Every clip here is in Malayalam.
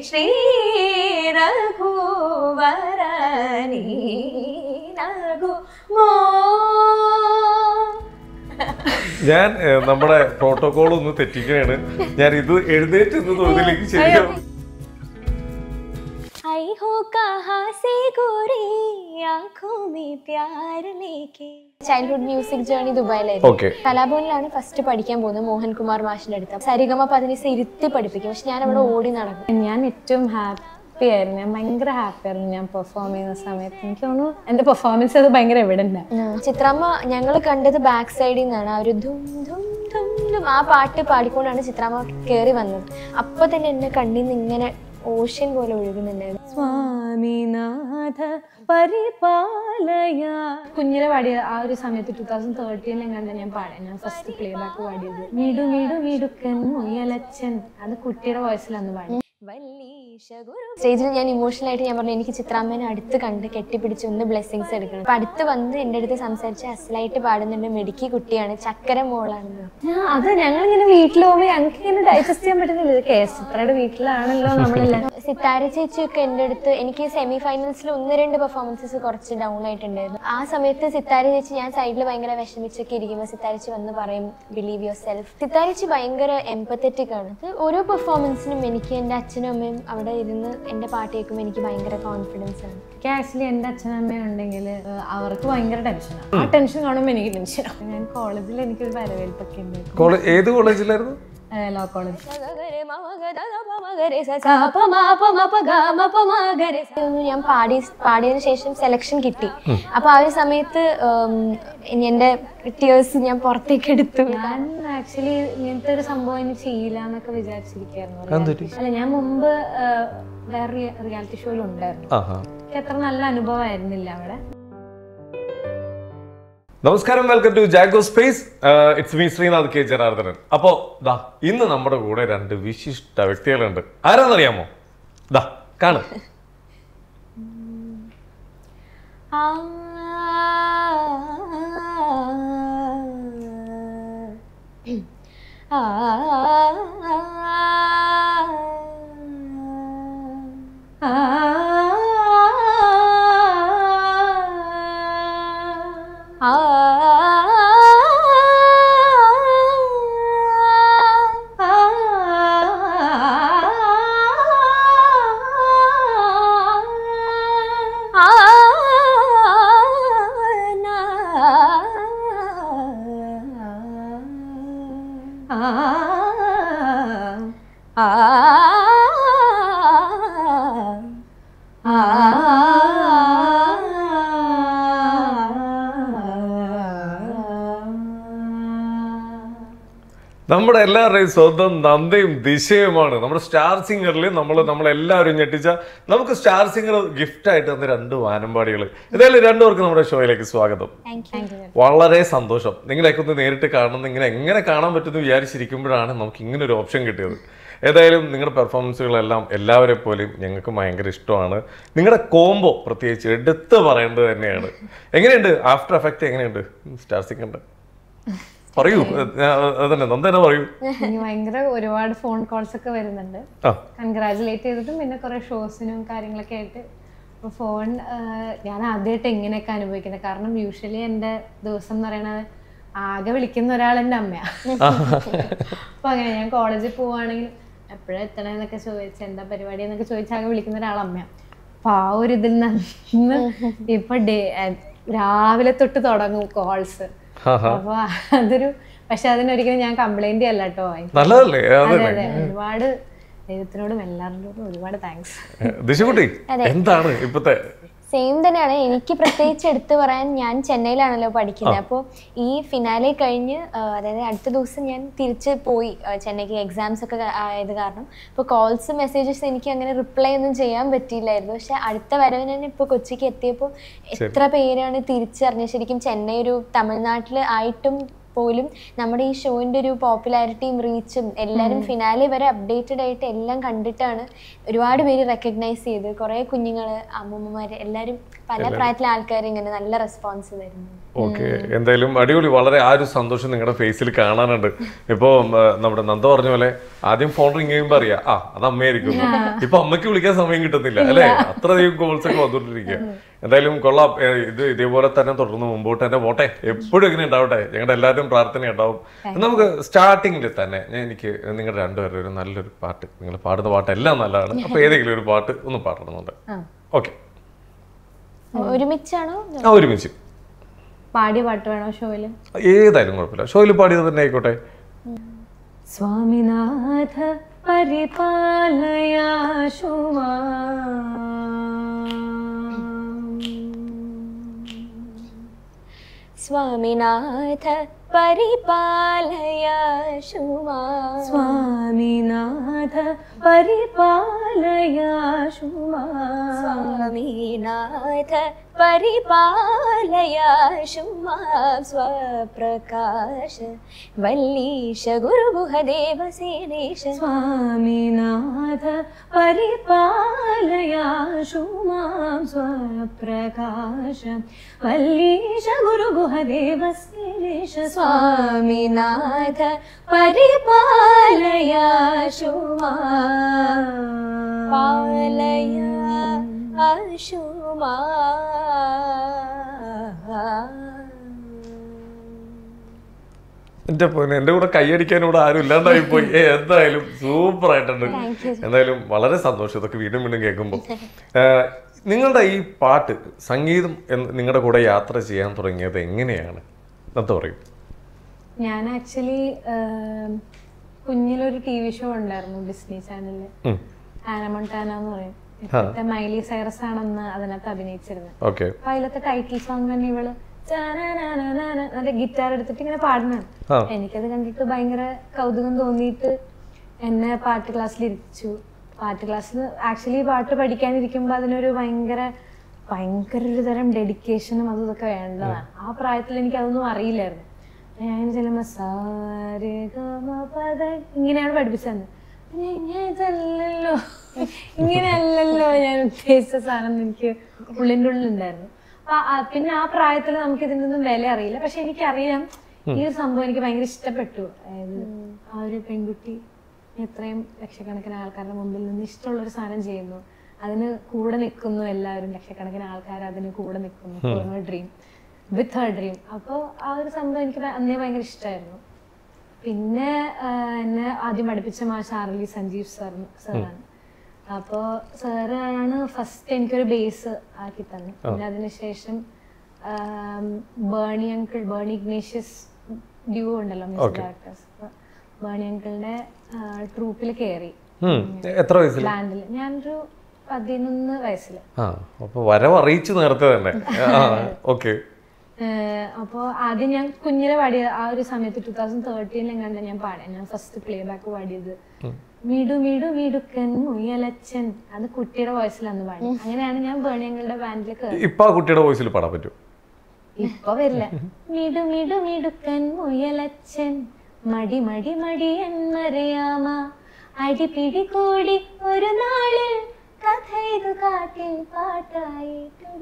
ശ്രീ രഘുവരനീ നകുമോ ഞാൻ ഏഹ്, നമ്മുടെ പ്രോട്ടോകോൾ ഒന്ന് തെറ്റിക്കുകയാണ് ഞാൻ ഇത് എഴുന്നേറ്റ് നിന്ന് തൊഴുതിലേക്ക് ശരിയാവും आई हो कहाँ से गोरी आंखों में प्यार लेके ചൈൽഡ്ഹുഡ് മ്യൂസിക് ജേർണി ദുബായിലായിരുന്നു ഓക്കെ കലാഭവനിലാണ് ഫസ്റ്റ് പഠിക്കാൻ പോകുന്നത് മോഹൻകുമാർ മാഷിന്റെ അടുത്ത് സരിഗമ പതിനിസ ഇരുത്തി പഠിപ്പിക്കും പക്ഷെ ഞാൻ അവിടെ ഓടി നടക്കും ഞാൻ ഏറ്റവും ഹാപ്പി ആയിരുന്നു ഞാൻ ഭയങ്കര ഹാപ്പി ആയിരുന്നു ഞാൻ പെർഫോം ചെയ്യുന്ന സമയത്ത് എനിക്ക് തോന്നുന്നു എൻ്റെ പെർഫോമൻസ് അത് ഭയങ്കര എവിഡൻ്റ് ചിത്രാമ്മ ഞങ്ങൾ കണ്ടത് ബാക്ക് സൈഡിൽ നിന്നാണ് ആ ഒരു ധും ധും ധും ധും ആ പാട്ട് പാടിക്കൊണ്ടാണ് ചിത്രാമ്മ കയറി വന്നത് അപ്പൊ തന്നെ എന്നെ കണ്ണിൽ നിന്ന് ഇങ്ങനെ ഓഷ്യൻ പോലെ ഒഴുകുന്നുണ്ടായിരുന്നു സ്വാമിനാഥ പരിപാലയ കുഞ്ഞിലെ പാടിയ ആ ഒരു സമയത്ത് ടൂ തൗസൻഡ് തേർട്ടീനിലും കണ്ട ഞാൻ പാടാം ഞാൻ ഫസ്റ്റ് പ്ലേ ബാക്ക് പാടിയത് മിടു മിടു മിടുക്കൻ മുയലച്ചൻ അത് കുട്ടിയുടെ വോയിസിലന്ന് പാടി സ്റ്റേജിൽ ഞാൻ ഇമോഷണൽ ആയിട്ട് ഞാൻ പറഞ്ഞു എനിക്ക് ചിത്രാമ്മേനെ അടുത്ത് കണ്ട് കെട്ടിപ്പിടിച്ച് ഒന്ന് ബ്ലെസ്സിങ്സ് എടുക്കണം അപ്പൊ അടുത്ത് വന്ന് എൻ്റെ അടുത്ത് സംസാരിച്ച് അസലായിട്ട് പാടുന്നുണ്ട് മെടുക്കി കുട്ടിയാണ് ചക്കര മോളാണെന്ന് ഞാൻ- അത് ഞങ്ങൾ ഇങ്ങനെ വീട്ടിൽ പോകുമ്പോൾ ഞങ്ങൾക്ക് ഇങ്ങനെ ഡൈജസ്റ്റ് ചെയ്യാൻ പറ്റുന്നില്ല ഇത് കേസത്രയുടെ വീട്ടിലാണല്ലോ നമ്മളെല്ലാം സിത്താര ചേച്ചിയൊക്കെ എൻ്റെ അടുത്ത് എനിക്ക് സെമി ഫൈനൽസിൽ ഒന്ന് രണ്ട് പെർഫോമൻസസ് കുറച്ച് ഡൗൺ ആയിട്ടുണ്ടായിരുന്നു ആ സമയത്ത് സിത്താര ചേച്ചി ഞാൻ സൈഡിൽ ഭയങ്കര വിഷമിച്ചൊക്കെ ഇരിക്കുമ്പോൾ സിത്താര ചേച്ചി വന്ന് പറയും ബിലീവ് യുവർ സെൽഫ് സിത്താര ചേച്ചി ഭയങ്കര എംപത്തറ്റിക് ആണ് അത് ഓരോ പെർഫോമൻസിനും എനിക്ക് എൻ്റെ അച്ഛനും അമ്മയും അവിടെ ഇരുന്ന് എൻ്റെ പാട്ട് കേൾക്കുമ്പോൾ എനിക്ക് ഭയങ്കര കോൺഫിഡൻസ് ആണ് എനിക്ക് ആക്ച്വലി എൻ്റെ അച്ഛനമ്മയും ഉണ്ടെങ്കിൽ അവർക്ക് ഭയങ്കര ടെൻഷനാണ് ആ ടെൻഷൻ കാണുമ്പോൾ എനിക്ക് ടെൻഷനാണ് ഞാൻ കോളേജിൽ എനിക്കൊരു വരവേൽപ്പൊക്കെ ഉണ്ട് കോളേജ് ഏത് കോളേജിലായിരുന്നു ലോ കോളേജ് ഇതൊന്നും ഞാൻ പാടി പാടിയതിനു ശേഷം സെലക്ഷൻ കിട്ടി അപ്പൊ ആ ഒരു സമയത്ത് ഉം, എന്റെ ടിയേഴ്സ് ഞാൻ പുറത്തേക്ക് എടുത്തു ഞാൻ ആക്ച്വലി ഇങ്ങനത്തെ ഒരു സംഭവം ഇനി ചെയ്യില്ല എന്നൊക്കെ വിചാരിച്ചിരിക്കായിരുന്നു എന്തൊരു അല്ല ഞാൻ മുമ്പ് ആ, വേറെ റിയാലിറ്റി ഷോയിൽ ഉണ്ടായിരുന്നു ആഹാ എനിക്ക് അത്ര നല്ല അനുഭവമായിരുന്നില്ല അവിടെ നമസ്കാരം welcome to Jago space it's me Sreenath K Janardhanan അപ്പോ ദാ ഇന്ന് നമ്മുടെ കൂടെ രണ്ട് വിശിഷ്ട വ്യക്തികളുണ്ട് ആരാന്നറിയാമോ ദാ കാണ് ആ നമ്മുടെ എല്ലാവരുടെയും സ്വന്തം നന്ദയും ദിശയുമാണ് നമ്മുടെ സ്റ്റാർ സിംഗറിൽ നമ്മൾ നമ്മളെല്ലാവരും ഞെട്ടിച്ച നമുക്ക് സ്റ്റാർ സിംഗർ ഗിഫ്റ്റ് ആയിട്ട് തന്ന രണ്ട് വാനമ്പാടികൾ ഏതായാലും രണ്ടുപേർക്ക് നമ്മുടെ ഷോയിലേക്ക് സ്വാഗതം വളരെ സന്തോഷം നിങ്ങളെയൊക്കെ ഒന്ന് നേരിട്ട് കാണുന്ന ഇങ്ങനെ എങ്ങനെ കാണാൻ പറ്റുമെന്ന് വിചാരിച്ചിരിക്കുമ്പോഴാണ് നമുക്ക് ഇങ്ങനെ ഒരു ഓപ്ഷൻ കിട്ടിയത് ഏതായാലും നിങ്ങളുടെ പെർഫോമൻസുകളെല്ലാം എല്ലാവരെ പോലെയും ഞങ്ങൾക്ക് ഭയങ്കര ഇഷ്ടമാണ് നിങ്ങളുടെ കോംബോ പ്രത്യേകിച്ച് എടുത്ത് പറയേണ്ടത് തന്നെയാണ് എങ്ങനെയുണ്ട് ആഫ്റ്റർ എഫക്റ്റ് എങ്ങനെയുണ്ട് സ്റ്റാർ സിംഗറിന്റെ പറയൂ അഹ് അതന്നെ നന്ദന പറയൂ എനിക്ക് ഭയങ്കര ഒരുപാട് ഫോൺ കോൾസ് ഒക്കെ വരുന്നുണ്ട് ആ കൺഗ്രാചുലേറ്റ് ചെയ്തിട്ടും പിന്നെ കുറെ ഷോസിനും കാര്യങ്ങളൊക്കെ ആയിട്ട് ഇപ്പോൾ ഫോൺ ഞാൻ ആദ്യമായിട്ട് എങ്ങനെയൊക്കെ അനുഭവിക്കുന്നത് കാരണം യൂഷ്വലി എൻ്റെ ദിവസം എന്ന് പറയുന്നത് ആകെ വിളിക്കുന്ന ഒരാൾ എൻ്റെ അമ്മയാണ് അപ്പൊ അങ്ങനെ ഞാൻ കോളേജിൽ പോവുകയാണെങ്കിൽ എപ്പോഴാണ് എത്തണേന്നൊക്കെ ചോദിച്ച് എന്താ പരിപാടി എന്നൊക്കെ ചോദിച്ച് ആകെ വിളിക്കുന്ന ഒരാൾ അമ്മയാണ് അപ്പൊ ആ ഒരു ഇതിൽ നിന്ന് ഇപ്പൊ ഡേ രാവിലെ തൊട്ട് തുടങ്ങും കോൾസ് അപ്പൊ അതൊരു പക്ഷെ അതിനൊരിക്കലും ഞാൻ കംപ്ലൈന്റ് അല്ല കേട്ടോ നല്ലതല്ലേ അതെ അതെ അതെ ഒരുപാട് ദൈവത്തിനോടും എല്ലാവരോടും ഒരുപാട് താങ്ക്സ് ദിശകുട്ടി എന്താണ് ഇപ്പത്തെ സെയിം തന്നെയാണ് എനിക്ക് പ്രത്യേകിച്ച് എടുത്തു പറയാൻ ഞാൻ ചെന്നൈയിലാണല്ലോ പഠിക്കുന്നത് അപ്പോൾ ഈ ഫിനാലെ കഴിഞ്ഞ് ആ, അതായത് അടുത്ത ദിവസം ഞാൻ തിരിച്ച് പോയി ആ, ചെന്നൈക്ക് എക്സാംസ് ഒക്കെ ക- ആയത് കാരണം ഇപ്പോൾ കോൾസ് മെസ്സേജസ് എനിക്ക് അങ്ങനെ റിപ്ലൈ ഒന്നും ചെയ്യാൻ പറ്റിയില്ലായിരുന്നു പക്ഷെ അടുത്ത വരവിന് തന്നെ ഇപ്പോൾ കൊച്ചിക്ക് എത്തിയപ്പോൾ എത്ര പേരാണ് തിരിച്ചറിഞ്ഞത് ശരിക്കും ചെന്നൈ ഒരു തമിഴ്നാട്ടിൽ ആയിട്ടും പോലും നമ്മുടെ ഈ ഷോയിന്റെ ഒരു പോപ്പുലാരിറ്റിയും റീച്ചും എല്ലാവരും ഫിനാലെ വരെ അപ്ഡേറ്റഡ് ആയിട്ട് എല്ലാം കണ്ടിട്ടാണ് ഒരുപാട് പേര് റെക്കഗ്നൈസ് ചെയ്ത് കുറേ കുഞ്ഞുങ്ങള് അമ്മൂമ്മമാര് എല്ലാവരും പല പ്രായത്തിലെ ആൾക്കാർ ഇങ്ങനെ നല്ല റെസ്പോൺസ് തരുന്നു ഓക്കെ എന്തായാലും അടിപൊളി വളരെ ആ ഒരു സന്തോഷം നിങ്ങളുടെ ഫേസിൽ കാണാനുണ്ട് ഇപ്പോൾ നമ്മുടെ നന്ദ പറഞ്ഞ പോലെ ആദ്യം ഫോൺ റിങ് ചെയ്യുമ്പോ അറിയാം ആ അത് അമ്മയായിരിക്കും ഇപ്പൊ അമ്മയ്ക്ക് വിളിക്കാൻ സമയം കിട്ടുന്നില്ല അല്ലേ അത്രയധികം കോൾസ് ഒക്കെ വന്നുകൊണ്ടിരിക്കുക എന്തായാലും കൊള്ളാം ഏ, ഇത് ഇതേപോലെ തന്നെ തുടർന്ന് മുമ്പോട്ട് തന്നെ പോട്ടെ എപ്പോഴും ഇങ്ങനെ ഉണ്ടാവട്ടെ ഞങ്ങളുടെ എല്ലാവരും പ്രാർത്ഥന ഉണ്ടാവും നമുക്ക് സ്റ്റാർട്ടിങ്ങിൽ തന്നെ ഞാൻ എനിക്ക് നിങ്ങളുടെ രണ്ടുപേരുടെ ഒരു നല്ലൊരു പാട്ട് നിങ്ങൾ പാടുന്ന പാട്ട് എല്ലാം നല്ലതാണ് അപ്പൊ ഏതെങ്കിലും ഒരു പാട്ട് ഒന്ന് പാടണമെന്നുണ്ട് ഓക്കെ ഒരുമിച്ചാണോ ആ ഒരുമിച്ച് പാടിയ പാട്ട് വേണോ ഷോയില് ഏതായാലും കുഴപ്പമില്ല ഷോയിൽ പാടിയത് തന്നെ ആയിക്കോട്ടെ സ്വാമിനാഥ പരിപാലയാശുമാ സ്വാമിനാഥ പരിപാലയാശുമാ സ്വാമിനാഥ പരിപാലയാശുമാ സ്വാമിനാഥ പരിപാലയാശുമാ സ്വപ്രകാശ വല്ലീശ ഗുരുഗുഹദേവ സേനേശ സ്വാമിനാഥ പരിപാലയാശുമാം സ്വപ്രകാശ വല്ലീശ ഗുരുഗുഹദേവ ശ്രീലേശ സ്വാമിനാഥ പരിപാലയാശുമാ പാലയ അശുമാ എന്റെ പോനെ എന്റെ കൂടെ കൈയടിക്കാൻ ഇവിടെ ആരും ഇല്ലാണ്ടായി പോയി ഏ, എന്തായാലും സൂപ്പർ ആയിട്ടുണ്ട് എന്തായാലും വളരെ സന്തോഷം ഇതൊക്കെ വീണ്ടും വീണ്ടും കേൾക്കുമ്പോൾ നിങ്ങളുടെ ഈ പാട്ട് സംഗീതം എന്ന് നിങ്ങളുടെ കൂടെ യാത്ര ചെയ്യാൻ തുടങ്ങിയത് എങ്ങനെയാണ് എന്താ പറയും ഞാൻ ആക്ച്വലി കുഞ്ഞിലൊരു ടി വി ഷോ ഉണ്ടായിരുന്നു ഡിസ്നി ചാനലിൽ ഉം. ആനമോണ്ടാന എന്ന് പറയും ഇപ്പോഴത്തെ മൈലി സൈറസ് ആണെന്ന് അതിനകത്ത് അഭിനയിച്ചിരുന്നത് ഓക്കെ അപ്പൊ അതിലത്തെ ടൈറ്റിൽ സോങ് തന്നെ ഇവള് ചാനാനാനാനാന മറ്റേ ഗിറ്റാർ എടുത്തിട്ട് ഇങ്ങനെ പാടുന്നതാണ് ആ. എനിക്കത് കണ്ടിട്ട് ഭയങ്കര കൗതുകം തോന്നിയിട്ട് എന്നെ പാട്ട് ക്ലാസ്സിൽ ഇരുത്തിച്ചു പാട്ട് ക്ലാസ്സിൽ ആക്ച്വലി പാട്ട് പഠിക്കാനിരിക്കുമ്പോൾ അതിനൊരു ഭയങ്കര ഭയങ്കര ഒരു തരം ഡെഡിക്കേഷനും അതും ഇതൊക്കെ വേണ്ടതാണ് ആ പ്രായത്തിൽ എനിക്ക് അതൊന്നും അറിയില്ലായിരുന്നു ഞാൻ ചെല്ലുമ്പോൾ സാരെ ഗമ പദ ഇങ്ങനെയാണ് പഠിപ്പിച്ചത് ഞാൻ ഞാൻ ഇതല്ലല്ലോ ഇങ്ങനെയല്ലല്ലോ ഞാൻ ഉദ്ദേശിച്ച സാധനം എനിക്ക് ഉള്ളിൻ്റെ ഉള്ളിലുണ്ടായിരുന്നു അപ്പൊ ആ- പിന്നെ ആ പ്രായത്തിൽ നമുക്ക് ഇതിൻ്റെ ഒന്നും വില അറിയില്ല പക്ഷെ എനിക്കറിയാം ഈ ഒരു സംഭവം എനിക്ക് ഭയങ്കര ഇഷ്ടപ്പെട്ടു അതായത് ആ ഒരു പെൺകുട്ടി എത്രയും ലക്ഷക്കണക്കിന് ആൾക്കാരുടെ മുമ്പിൽ നിന്ന് ഇഷ്ടമുള്ള ഒരു സാധനം ചെയ്യുന്നു അതിന് കൂടെ നിൽക്കുന്നു എല്ലാവരും ലക്ഷക്കണക്കിന് ആൾക്കാർ അതിന് കൂടെ നിൽക്കുന്നു ഡ്രീം വിത്ത് ഹർ ഡ്രീം അപ്പോൾ ആ ഒരു സംഭവം എനിക്ക് ഭ- അന്നേ ഭയങ്കര ഇഷ്ടമായിരുന്നു പിന്നെ ആ, എന്നെ ആദ്യം പഠിപ്പിച്ച മാ ഷാർലി സഞ്ജീവ് സാർ സാറാണ് അപ്പോൾ സാറാണ് ഫസ്റ്റ് എനിക്കൊരു ബേസ് ആക്കി തന്നെ പിന്നെ അതിനുശേഷം ആം, ബേണി അങ്കിൾ ബേണി ഇഗ്നേഷ്യസ് ഡ്യൂ ഉണ്ടല്ലോ മ്യൂസിക് ഡയറക്ടേഴ്സ് ബേണി അങ്കിളിന്റെ ട്രൂപ്പിൽ കയറി ഉം. എത്ര വയസ്സിൽ ബാൻഡിൽ ഞാനൊരു പതിനൊന്ന് വയസ്സിൽ ആ അപ്പൊ വരവ് അറിയിച്ചു നേരത്തെ തന്നെ ആ ഓക്കെ അപ്പോൾ ആദ്യം ഞാൻ കുഞ്ഞിലെ പാടിയ ആ ഒരു സമയത്ത് ടൂ തൗസൻഡ് തേർട്ടീനിലും കണ്ട ഞാൻ പാടിയ ഞാൻ ഫസ്റ്റ് പ്ലേ ബാക്ക് പാടിയത് മിടു മിടു മിടുക്കൻ മുയലച്ചൻ അത് കുട്ടിയുടെ വോയിസിലന്ന് പാടി അങ്ങനെയാണ് ഞാൻ ബേണിയങ്ങളുടെ ബാൻഡിൽ കയറി ഇപ്പൊ ആ കുട്ടിയുടെ വോയിസിൽ പാടാൻ പറ്റും ഇപ്പൊ വരില്ല മിടു മിടു മിടുക്കൻ മുയലച്ചൻ മടി മടി മടി എന്നറിയാമ അടിപിടി കൂടി ഒരു നാളിൽ കഥ ഇത് കാട്ടിൽ പാട്ടായി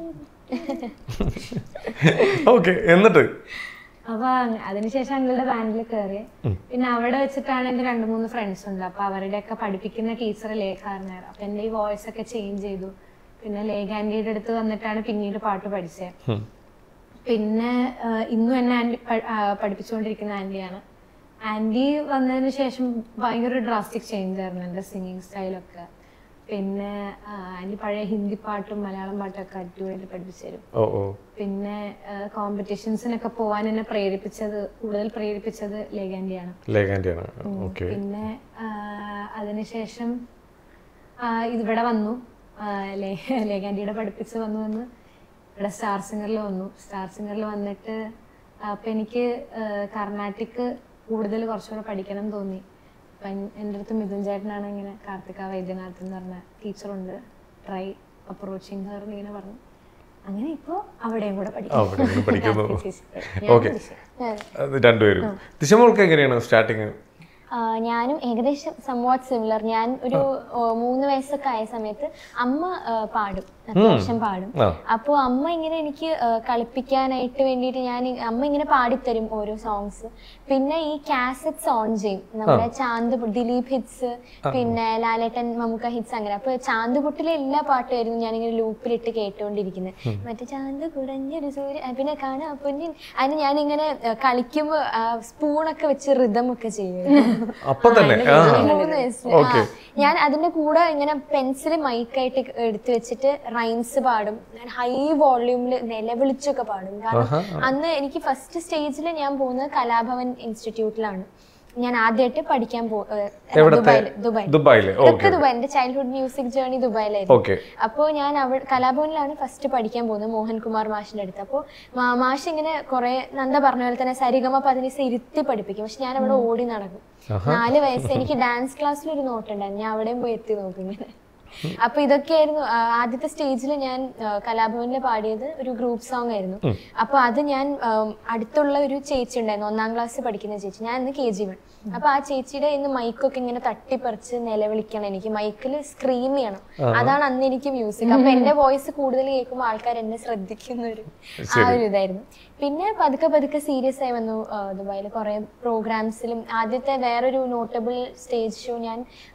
ഓക്കെ എന്നിട്ട് അപ്പൊ അങ്ങ- അതിനുശേഷം അങ്ങളുടെ ബാൻഡിൽ കയറി പിന്നെ അവിടെ വെച്ചിട്ടാണ് എന്റെ രണ്ട് മൂന്ന് ഫ്രണ്ട്സ് ഉണ്ട് അപ്പൊ അവരുടെയൊക്കെ പഠിപ്പിക്കുന്ന ടീച്ചർ ലേഖാരനായിരുന്നു അപ്പൊ എന്റെ ഈ വോയിസ് ഒക്കെ ചേഞ്ച് ചെയ്തു പിന്നെ ലേഖ ആന്റിയുടെ അടുത്ത് വന്നിട്ടാണ് പിന്നീട് പാട്ട് പഠിച്ചത് ഉം. പിന്നെ ആ, ഇന്നും എന്നെ ആന്റി പ- ആ, പഠിപ്പിച്ചുകൊണ്ടിരിക്കുന്ന ആന്റിയാണ് ആന്റി വന്നതിന് ശേഷം ഭയങ്കര ഒരു ഡ്രാസ്റ്റിക് ചേഞ്ച് ആയിരുന്നു എൻ്റെ സിംഗിങ് സ്റ്റൈലൊക്കെ പിന്നെ ആ, ആന്റി പഴയ ഹിന്ദി പാട്ടും മലയാളം പാട്ടും ഒക്കെ അടിപൊളിയായിട്ട് പഠിപ്പിച്ചു തരും ഓ ഓ പിന്നെ കോമ്പറ്റീഷൻസിനൊക്കെ പോവാൻ എന്നെ പ്രേരിപ്പിച്ചത് കൂടുതൽ പ്രേരിപ്പിച്ചത് ലേഖാന്റിയാണ് ലേഖാന്റിയാണ് ഓക്കെ പിന്നെ ആ, അതിനുശേഷം ആ, ഇതിവിടെ വന്നു ആ, ലേ- ലേഖാന്റിയുടെ പഠിപ്പിച്ച് വന്നു വന്ന് ഇവിടെ സ്റ്റാർ സിംഗറിൽ വന്നു സ്റ്റാർ സിംഗറിൽ വന്നിട്ട് അപ്പൊ എനിക്ക് ആ, കർണാട്ടിക് കൂടുതൽ കുറച്ചുകൂടെ പഠിക്കണം എന്ന് തോന്നി അപ്പൊ എൻ- എൻ്റെ അടുത്ത് മിഥുൻ ചേട്ടനാണ് ഇങ്ങനെ കാർത്തിക വൈദ്യനാഥ് എന്ന് പറഞ്ഞ ടീച്ചറുണ്ട് ട്രൈ അപ്രോച്ചിങ് ഹർ ഇങ്ങനെ പറഞ്ഞു അങ്ങനെ ഇപ്പോ അവിടെയും കൂടെ അവിടെ നിന്ന് പഠിക്കുന്നു പഠിക്കും ഓക്കെ രണ്ടുപേരും ദിശമോൾക്ക് എങ്ങനെയാണ് സ്റ്റാർട്ടിങ് ആ, ഞാനും ഏകദേശം സംവാട്ട് സിമിലർ ഞാൻ ഒരു ഓ, മൂന്ന് വയസ്സൊക്കെ ആയ സമയത്ത് അമ്മ ആ, പാടും അത്യാവശ്യം പാടും ആ. അപ്പോൾ അമ്മ ഇങ്ങനെ എനിക്ക് ആ, കളിപ്പിക്കാനായിട്ട് വേണ്ടിയിട്ട് ഞാൻ ഇ- അമ്മ ഇങ്ങനെ പാടിത്തരും ഓരോ സോങ്സ് പിന്നെ ഈ കാസറ്റ്സ് ഓൺ ചെയ്യും നമ്മുടെ ചാന്ത് പു- ദിലീപ് ഹിറ്റ്സ് പിന്നെ ലാലേട്ടൻ മമ്മൂക്ക ഹിറ്റ്സ് അങ്ങനെ അപ്പൊ ചാന്ത് പൊട്ടിലെ എല്ലാ പാട്ടുമായിരുന്നു ഞാനിങ്ങനെ ലൂപ്പിലിട്ട് കേട്ടുകൊണ്ടിരിക്കുന്നത് മറ്റേ ചാന്ത് കുടഞ്ഞൊരു സൂര്യ ആ, പിന്നെ കാണാ പൊന്നിൻ അതിന് ഞാനിങ്ങനെ ആ, കളിക്കുമ്പോൾ സ്പൂണൊക്കെ വെച്ച് റിതം ഒക്കെ ചെയ്യും അപ്പൊ തന്നെ ആ മൂന്ന് വയസ്സിൽ ആ. ഞാൻ അതിന്റെ കൂടെ ഇങ്ങനെ പെൻസിൽ മൈക്കായിട്ട് എടുത്തു വെച്ചിട്ട് റൈംസ് പാടും ഞാൻ ഹൈ വോള്യൂമിൽ നിലവിളിച്ചൊക്കെ പാടും കാരണം അന്ന് എനിക്ക് ഫസ്റ്റ് സ്റ്റേജിൽ ഞാൻ പോകുന്നത് കലാഭവൻ ഇൻസ്റ്റിറ്റ്യൂട്ടിലാണ് ഞാൻ ആദ്യമായിട്ട് പഠിക്കാൻ പോ ഏഹ്, എവിടത്തെ? ദുബായിൽ ദുബായ് ദുബായില് ഇതൊക്കെ ഓക്കെ ദുബായ് എന്റെ ചൈൽഡ്ഹുഡ് മ്യൂസിക് ജേർണി ദുബായിലായിരുന്നു ഓക്കെ അപ്പോൾ ഞാൻ അവിടെ കലാഭവനിലാണ് ഫസ്റ്റ് പഠിക്കാൻ പോകുന്നത് മോഹൻകുമാർ മാഷിന്റെ അടുത്ത് അപ്പോൾ മാഷ് ഇങ്ങനെ കുറെ നന്ദ പറഞ്ഞ പോലെ തന്നെ സരിഗമ പതിനിസ ഇരുത്തി പഠിപ്പിക്കും പക്ഷെ ഞാൻ അവിടെ ഓടി നടക്കും നാല് വയസ്സ് എനിക്ക് ഡാൻസ് ക്ലാസ്സിൽ ഒരു നോട്ടുണ്ടായിരുന്നു ഞാൻ അവിടെയും പോയി എത്തി നോക്കും ഇങ്ങനെ അപ്പൊ ഇതൊക്കെയായിരുന്നു ആ, ആദ്യത്തെ സ്റ്റേജിൽ ഞാൻ കലാഭവനിൽ പാടിയത് ഒരു ഗ്രൂപ്പ് സോങ് ആയിരുന്നു അപ്പൊ അത് ഞാൻ ആം, അടുത്തുള്ള ഒരു ചേച്ചി ഉണ്ടായിരുന്നു ഒന്നാം ക്ലാസ് പഠിക്കുന്ന ചേച്ചി ഞാൻ ഇന്ന് കെ ജി വൺ അപ്പൊ ആ ചേച്ചിയുടെ ഇന്ന് മൈക്കൊക്കെ ഇങ്ങനെ തട്ടിപ്പറിച്ച് നിലവിളിക്കണം എനിക്ക് മൈക്കിൽ സ്ക്രീം ചെയ്യണം അതാണ് അന്ന് എനിക്ക് മ്യൂസിക് അപ്പൊ എന്റെ വോയിസ് കൂടുതൽ കേൾക്കുമ്പോൾ ആൾക്കാർ എന്നെ ശ്രദ്ധിക്കുന്ന ഒരു ആ ഒരു ഇതായിരുന്നു പിന്നെ പതുക്കെ പതുക്കെ സീരിയസ് ആയി വന്നു ദുബായിൽ കുറെ പ്രോഗ്രാംസിലും ആദ്യത്തെ വേറൊരു നോട്ടബിൾ സ്റ്റേജ് ഷോ ഞാൻ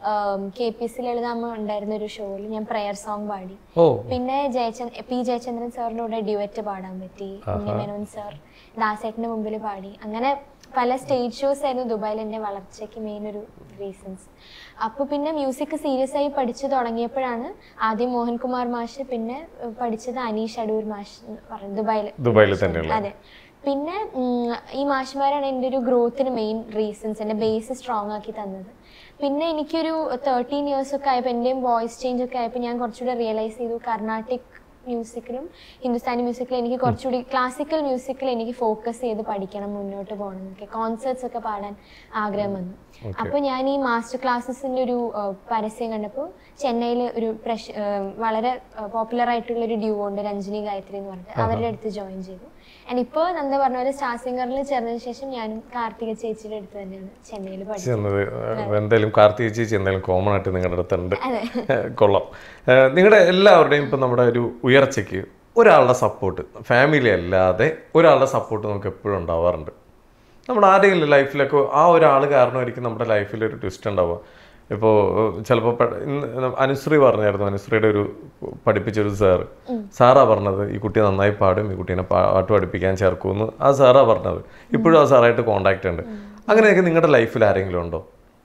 കെ പി സി ലളിതാമ്മ ഉണ്ടായിരുന്ന ഒരു ഷോയിൽ ഞാൻ പ്രയർ സോങ് പാടി ഓ പിന്നെ ജയചന്ദ് പി ജയചന്ദ്രൻ സാറിന്റെ കൂടെ ഡ്യുവറ്റ് പാടാൻ പറ്റി ഉണ്ണി മേനോൻ സാർ ദാസേട്ടന്റെ മുമ്പിൽ പാടി അങ്ങനെ പല സ്റ്റേജ് ഷോസ് ആയിരുന്നു ദുബായിൽ എൻ്റെ വളർച്ചയ്ക്ക് മെയിൻ ഒരു റീസൺസ് അപ്പോൾ പിന്നെ മ്യൂസിക് സീരിയസ് ആയി പഠിച്ചു തുടങ്ങിയപ്പോഴാണ് ആദ്യം മോഹൻകുമാർ മാഷ് പിന്നെ ഏഹ്, പഠിച്ചത് അനീഷ് അടൂർ മാഷ് എന്ന് പറയുന്നത് ദുബായിൽ ദുബായിൽ തന്നെയുള്ള അതെ പിന്നെ ഉം, ഈ മാഷ്മാരാണ് എൻ്റെ ഒരു ഗ്രോത്തിന് മെയിൻ റീസൺസ് എൻ്റെ ബേസ് സ്ട്രോങ് ആക്കി തന്നത് പിന്നെ എനിക്കൊരു തേർട്ടീൻ ഇയേഴ്സ് ഒക്കെ ആയപ്പോൾ എൻ്റെയും വോയിസ് ചേഞ്ച് ഒക്കെ ആയപ്പോൾ ഞാൻ കുറച്ചുകൂടെ റിയലൈസ് ചെയ്തു കർണാട്ടിക് മ്യൂസിക്കിലും ഹിന്ദുസ്ഥാനി മ്യൂസിക്കിലും എനിക്ക് കുറച്ചുകൂടി ക്ലാസിക്കൽ മ്യൂസിക്കിൽ എനിക്ക് ഫോക്കസ് ചെയ്ത് പഠിക്കണം മുന്നോട്ട് പോകണം എന്നൊക്കെ കോൺസേർട്സ് ഒക്കെ പാടാൻ ആഗ്രഹം വന്നു അപ്പോൾ ഞാൻ ഈ മാസ്റ്റർ ക്ലാസ്സസിൻ്റെ ഒരു ആ, പരസ്യം കണ്ടപ്പോൾ ചെന്നൈയിൽ ഒരു പ്രശ ആ, വളരെ പോപ്പുലർ ആയിട്ടുള്ള ഒരു ഡ്യൂ ഉണ്ട് രഞ്ജിനി ഗായത്രി എന്ന് പറഞ്ഞിട്ട് അവരുടെ അടുത്ത് ജോയിൻ ചെയ്തു ആൻഡ് ഇപ്പോൾ നന്ദ പറഞ്ഞ പോലെ സ്റ്റാർ സിംഗറിൽ ചേർന്നതിന് ശേഷം ഞാനും കാർത്തിക ചേച്ചിയുടെ അടുത്ത് തന്നെയാണ് ചെന്നൈയിൽ പഠിച്ചത് ചെന്നത് എന്തായാലും കാർത്തിക ചേച്ചി എന്തായാലും കോമൺ ആയിട്ട് നിങ്ങളുടെ അടുത്തുണ്ട് കൊള്ളാം ഏഹ് നിങ്ങളുടെ എല്ലാവരുടെയും ഇപ്പം നമ്മുടെ ഒരു ഉയർച്ചയ്ക്ക് ഒരാളുടെ സപ്പോർട്ട് ഫാമിലി അല്ലാതെ ഒരാളുടെ സപ്പോർട്ട് നമുക്ക് എപ്പോഴും ഉണ്ടാവാറുണ്ട് നമ്മുടെ ആരെങ്കിലും ലൈഫിലൊക്കെ ആ ഒരാൾ കാരണമായിരിക്കും നമ്മുടെ ലൈഫിൽ ഒരു ട്വിസ്റ്റ് ഉണ്ടാവുക ഇപ്പോൾ ചിലപ്പോൾ ഇന്ന് അനുശ്രീ പറഞ്ഞായിരുന്നു അനുശ്രീയുടെ ഒരു പഠിപ്പിച്ചൊരു സാറ് സാറാ പറഞ്ഞത് ഈ കുട്ടി നന്നായി പാടും ഈ കുട്ടീനെ പാട്ട് പഠിപ്പിക്കാൻ ചേർക്കുമെന്ന് ആ സാറാ പറഞ്ഞത് ഇപ്പോഴും ആ സാറായിട്ട് കോണ്ടാക്ട് ഉണ്ട് അങ്ങനെയൊക്കെ നിങ്ങളുടെ ലൈഫിൽ ആരെങ്കിലും ഉണ്ടോ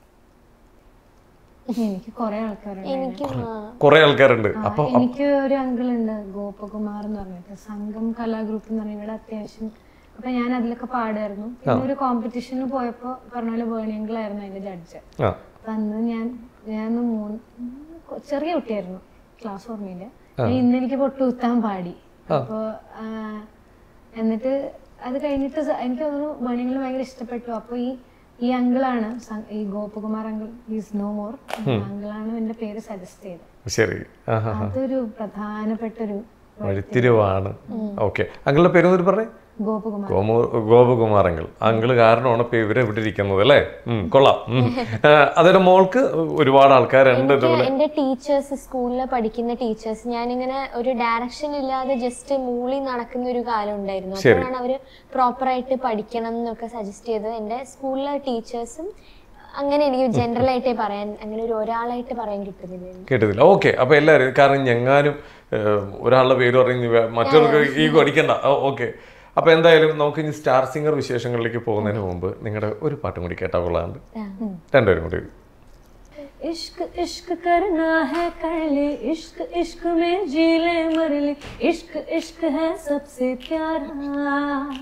എനിക്ക് കുറെ ആൾക്കാരുണ്ട് എനിക്ക് ആ, കുറെ ആൾക്കാരുണ്ട് അപ്പൊ എനിക്ക് ഒരു അങ്കിൾ ഉണ്ട് ഗോപകുമാർ എന്ന് പറഞ്ഞിട്ട് സംഘം കലാഗ്രൂപ്പ് എന്ന് പറഞ്ഞ ഇവിടെ അത്യാവശ്യം അപ്പൊ ഞാൻ അതിലൊക്കെ പാടായിരുന്നു പിന്നെ ഒരു കോമ്പറ്റീഷന് പോയപ്പോ പറഞ്ഞ പോലെ വേണിയങ്കിളായിരുന്നു അതിന്റെ ജഡ്ജ് ആ അപ്പൊ അന്ന് ഞാൻ ഞാൻ ഒന്ന് മൂന്ന് മൂന്ന് ചെറിയ കുട്ടിയായിരുന്നു ക്ലാസ് ഓർമ്മയില്ല ഞാൻ ഇന്ന് എനിക്ക് പൊട്ടുകുത്താൻ പാടി അപ്പൊ ആ, എന്നിട്ട് അത് കഴിഞ്ഞിട്ട് സ- എനിക്ക് തോന്നുന്നു വേണിയങ്കിൾ ഭയങ്കര ഇഷ്ടപ്പെട്ടു അപ്പൊ ഈ ഈ അങ്കിളാണ് സം- ഈ Gopakumar uncle is no more അങ്കിളാണ് എന്റെ പേര് സജസ്റ്റ് ചെയ്തത് ശരി ആഹാ അതൊരു പ്രധാനപ്പെട്ട ഒരു വഴിത്തിരിവാണ് ഓക്കെ അങ്കിളുടെ പേര് ഒന്ന് പറഞ്ഞേ ഗോപകുമാർ ഗോമു ഗോപകുമാർ അങ്കിൾ അങ്കിള് കാരണമാണ് ഇപ്പൊ ഇവരെ ഇവിടെ ഇരിക്കുന്നത് അല്ലേ ഉം, കൊള്ളാം ഉം. ആ, അതിന്റെ മോൾക്ക് ഒരുപാട് ആൾക്കാരുണ്ട് എനിക്ക് ഇതുപോലെ എന്റെ ടീച്ചേഴ്സ് സ്കൂളിൽ പഠിക്കുന്ന ടീച്ചേഴ്സ് ഞാനിങ്ങനെ ഒരു ഡയറക്ഷൻ ഇല്ലാതെ ജസ്റ്റ് മൂളി നടക്കുന്ന ഒരു കാലം ഉണ്ടായിരുന്നു അപ്പോഴാണ് അവര് പ്രോപ്പറായിട്ട് പഠിക്കണം എന്നൊക്കെ സജസ്റ്റ് ചെയ്തത് എന്റെ സ്കൂളിലെ ടീച്ചേഴ്സും അങ്ങനെ എനിക്ക് ജനറൽ ആയിട്ടേ പറയാൻ അങ്ങനെ ഒരു ഒരാളായിട്ട് പറയാൻ കിട്ടുന്നില്ല കേട്ടതില്ല ഓക്കെ അപ്പൊ എല്ലാവരും കാരണം ഞങ്ങാനും ഏഹ്, ഒരാളുടെ പേര് പറഞ്ഞ് വേ- മറ്റവർക്ക് ഈ അടിക്കണ്ട ഓക്കെ അപ്പൊ എന്തായാലും നമുക്ക് ഇനി സ്റ്റാർ സിംഗർ വിശേഷങ്ങളിലേക്ക് പോകുന്നതിന് മുമ്പ് നിങ്ങളുടെ ഒരു പാട്ടും കൂടി കേട്ടാ കൊള്ളാണ്ട് രണ്ടുപേരും കൂടി इश्क इश्क करना है कर ले इश्क इश्क में जी ले मर ले इश्क इश्क है सबसे प्यारा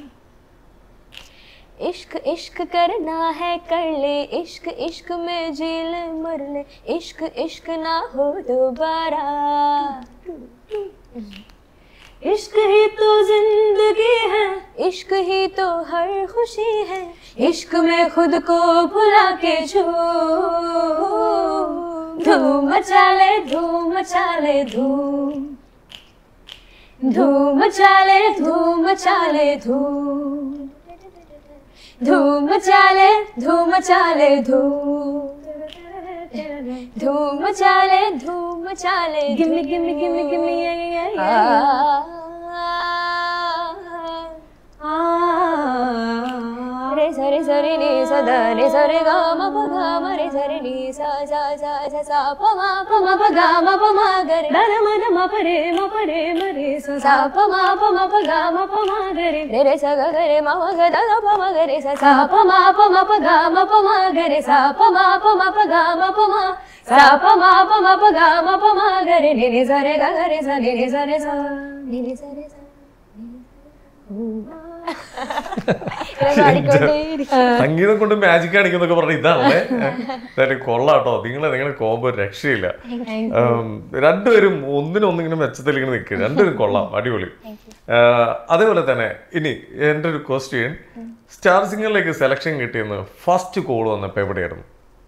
इश्क इश्क करना है कर ले इश्क इश्क में जी ले मर ले इश्क इश्क ना हो दोबारा इश्क ही तो जिंदगी है इश्क ही तो हर खुशी है इश्क में खुद को भुला के छू धूम मचा ले धूम मचा ले धूम धूम मचा ले धूम मचा ले धूम धूम मचाले धूम मचाले धूम धूम मचाले धूम मचाले Gimme, gimme, gimme, gimme, yeah, yeah, yeah, yeah. रे सरे सरे नि स द रे सरे ग म प ग म रे सरे नि स स स स स प म प म प ग म प म ग रे ധന മന മ പരേ മ പരേ മ രേ സ स प म प म प ग म പ മ ഗ രേ रे रे स ग ग रे म म ग द द प म ग रे स स प म प म प ग म प म ग रे स प म प म प ग म प म स प म प म प ग म प म ग रे नि नि स रे ग ग रे स नि नि स रे स नि नि स रे स ഇങ്ങനെ പാടിക്കൊണ്ടേയിരിക്കും. സംഗീതം കൊണ്ട് മാജിക് കാണിക്കുന്നൊക്കെ പറഞ്ഞ ഇതാണല്ലേ എന്തായാലും കൊള്ളാട്ടോ നിങ്ങളെ നിങ്ങളെ കോമ്പോ രക്ഷയില്ല ഉം, രണ്ടുപേരും ഒന്നിനൊന്നിങ്ങനെ മെച്ചത്തിൽ ഇങ്ങനെ നിൽക്കുക രണ്ടുപേരും കൊള്ളാം അടിപൊളി ആഹ്, അതേപോലെ തന്നെ ഇനി എൻ്റെ ഒരു ക്വസ്റ്റ്യൻ സ്റ്റാർ സിംഗറിലേക്ക് സെലക്ഷൻ കിട്ടിയെന്ന് ഫസ്റ്റ് കോൾ വന്നപ്പോൾ എവിടെയായിരുന്നു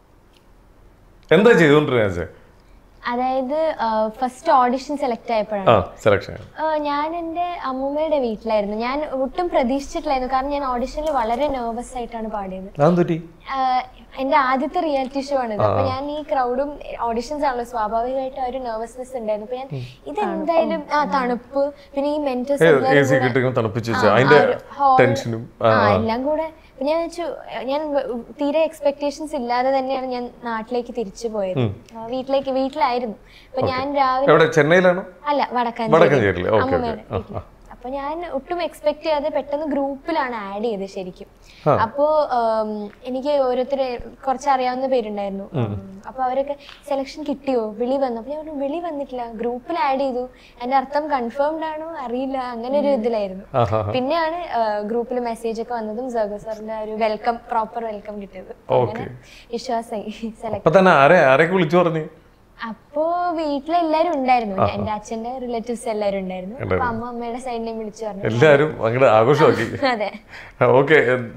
എന്താ ചെയ്തുകൊണ്ടിരുന്നത് അതായത് ഫസ്റ്റ് ഓഡിഷൻ സെലക്ട് ആയപ്പോഴാണ് ആ സെലക്ഷൻ ആ, ഞാൻ എൻ്റെ അമ്മൂമ്മയുടെ വീട്ടിലായിരുന്നു ഞാൻ ഒട്ടും പ്രതീക്ഷിച്ചിട്ടില്ലായിരുന്നു കാരണം ഞാൻ ഓഡിഷനിൽ വളരെ നെർവസ് ആയിട്ടാണ് പാടിയത് അതെന്തുറ്റി ആ, എൻ്റെ ആദ്യത്തെ റിയാലിറ്റി ഷോ ആണിത് അപ്പൊ ഞാൻ ഈ ക്രൗഡും ഓഡിഷൻസ് ആണല്ലോ സ്വാഭാവികമായിട്ട് ആ ഒരു നെർവസ്നെസ് ഉണ്ടായിരുന്നു അപ്പൊ ഞാൻ ഇതെന്തായാലും ആ തണുപ്പ് പിന്നെ ഈ മെന്റേഴ്സ് എ സി കിട്ടി തണുപ്പിച്ച് വെച്ചാൽ അതിന്റെ ടെൻഷനും ആ എല്ലാം കൂടെ അപ്പൊ ഞാൻ വെച്ചു ഞാൻ വ- തീരെ എക്സ്പെക്ടേഷൻസ് ഇല്ലാതെ തന്നെയാണ് ഞാൻ നാട്ടിലേക്ക് തിരിച്ചു പോയത് ആ, വീട്ടിലേക്ക് വീട്ടിലായിരുന്നു അപ്പൊ ഞാൻ രാവിലെ എവിടെ ചെന്നൈയിലാണോ അല്ല വടക്കാഞ്ചേരിയില്, വടക്കാഞ്ചേരി ഓക്കേ, ഓക്കേ. അമ്മൂമ്മയുടെ ആ, വീട്ടില്. അപ്പൊ ഞാൻ ഒട്ടും എക്സ്പെക്ട് ചെയ്യാതെ പെട്ടെന്ന് ഗ്രൂപ്പിലാണ് ആഡ് ചെയ്തത് ശരിക്കും ആ. അപ്പോ ഉം, എനിക്ക് ഓരോരുത്തരെ കുറച്ച് അറിയാവുന്ന പേരുണ്ടായിരുന്നു ഉം, അപ്പൊ അവരൊക്കെ സെലക്ഷൻ കിട്ടിയോ വിളി വന്നു അപ്പൊ ഞാൻ പറഞ്ഞു വിളി വന്നിട്ടില്ല ഗ്രൂപ്പിൽ ആഡ് ചെയ്തു അതിന്റെ അർത്ഥം കൺഫേംഡ് ആണോ അറിയില്ല അങ്ങനെ ഒരു ഇതിലായിരുന്നു ആഹാ. പിന്നെയാണ് ഗ്രൂപ്പിൽ മെസ്സേജ് ഒക്കെ വന്നതും സർഗ സാറിന്റെ ഒരു വെൽക്കം പ്രോപ്പർ വെൽക്കം കിട്ടിയത് അങ്ങനെ വിശ്വാസമായി സെലക്ട് അപ്പൊ തന്നെ ആരെ ആരെയൊക്കെ വിളിച്ചു പറഞ്ഞു അപ്പോ വീട്ടിലെല്ലാരും ഉണ്ടായിരുന്നു എന്റെ അച്ഛന്റെ റിലേറ്റീവ്സ് എല്ലാരും ഉണ്ടായിരുന്നു അപ്പൊ അമ്മ അമ്മയുടെ സൈഡിലേയും വിളിച്ചു പറഞ്ഞു എല്ലാരും അങ്ങോട്ട് ആഘോഷമാക്കി അതെ ഓക്കെ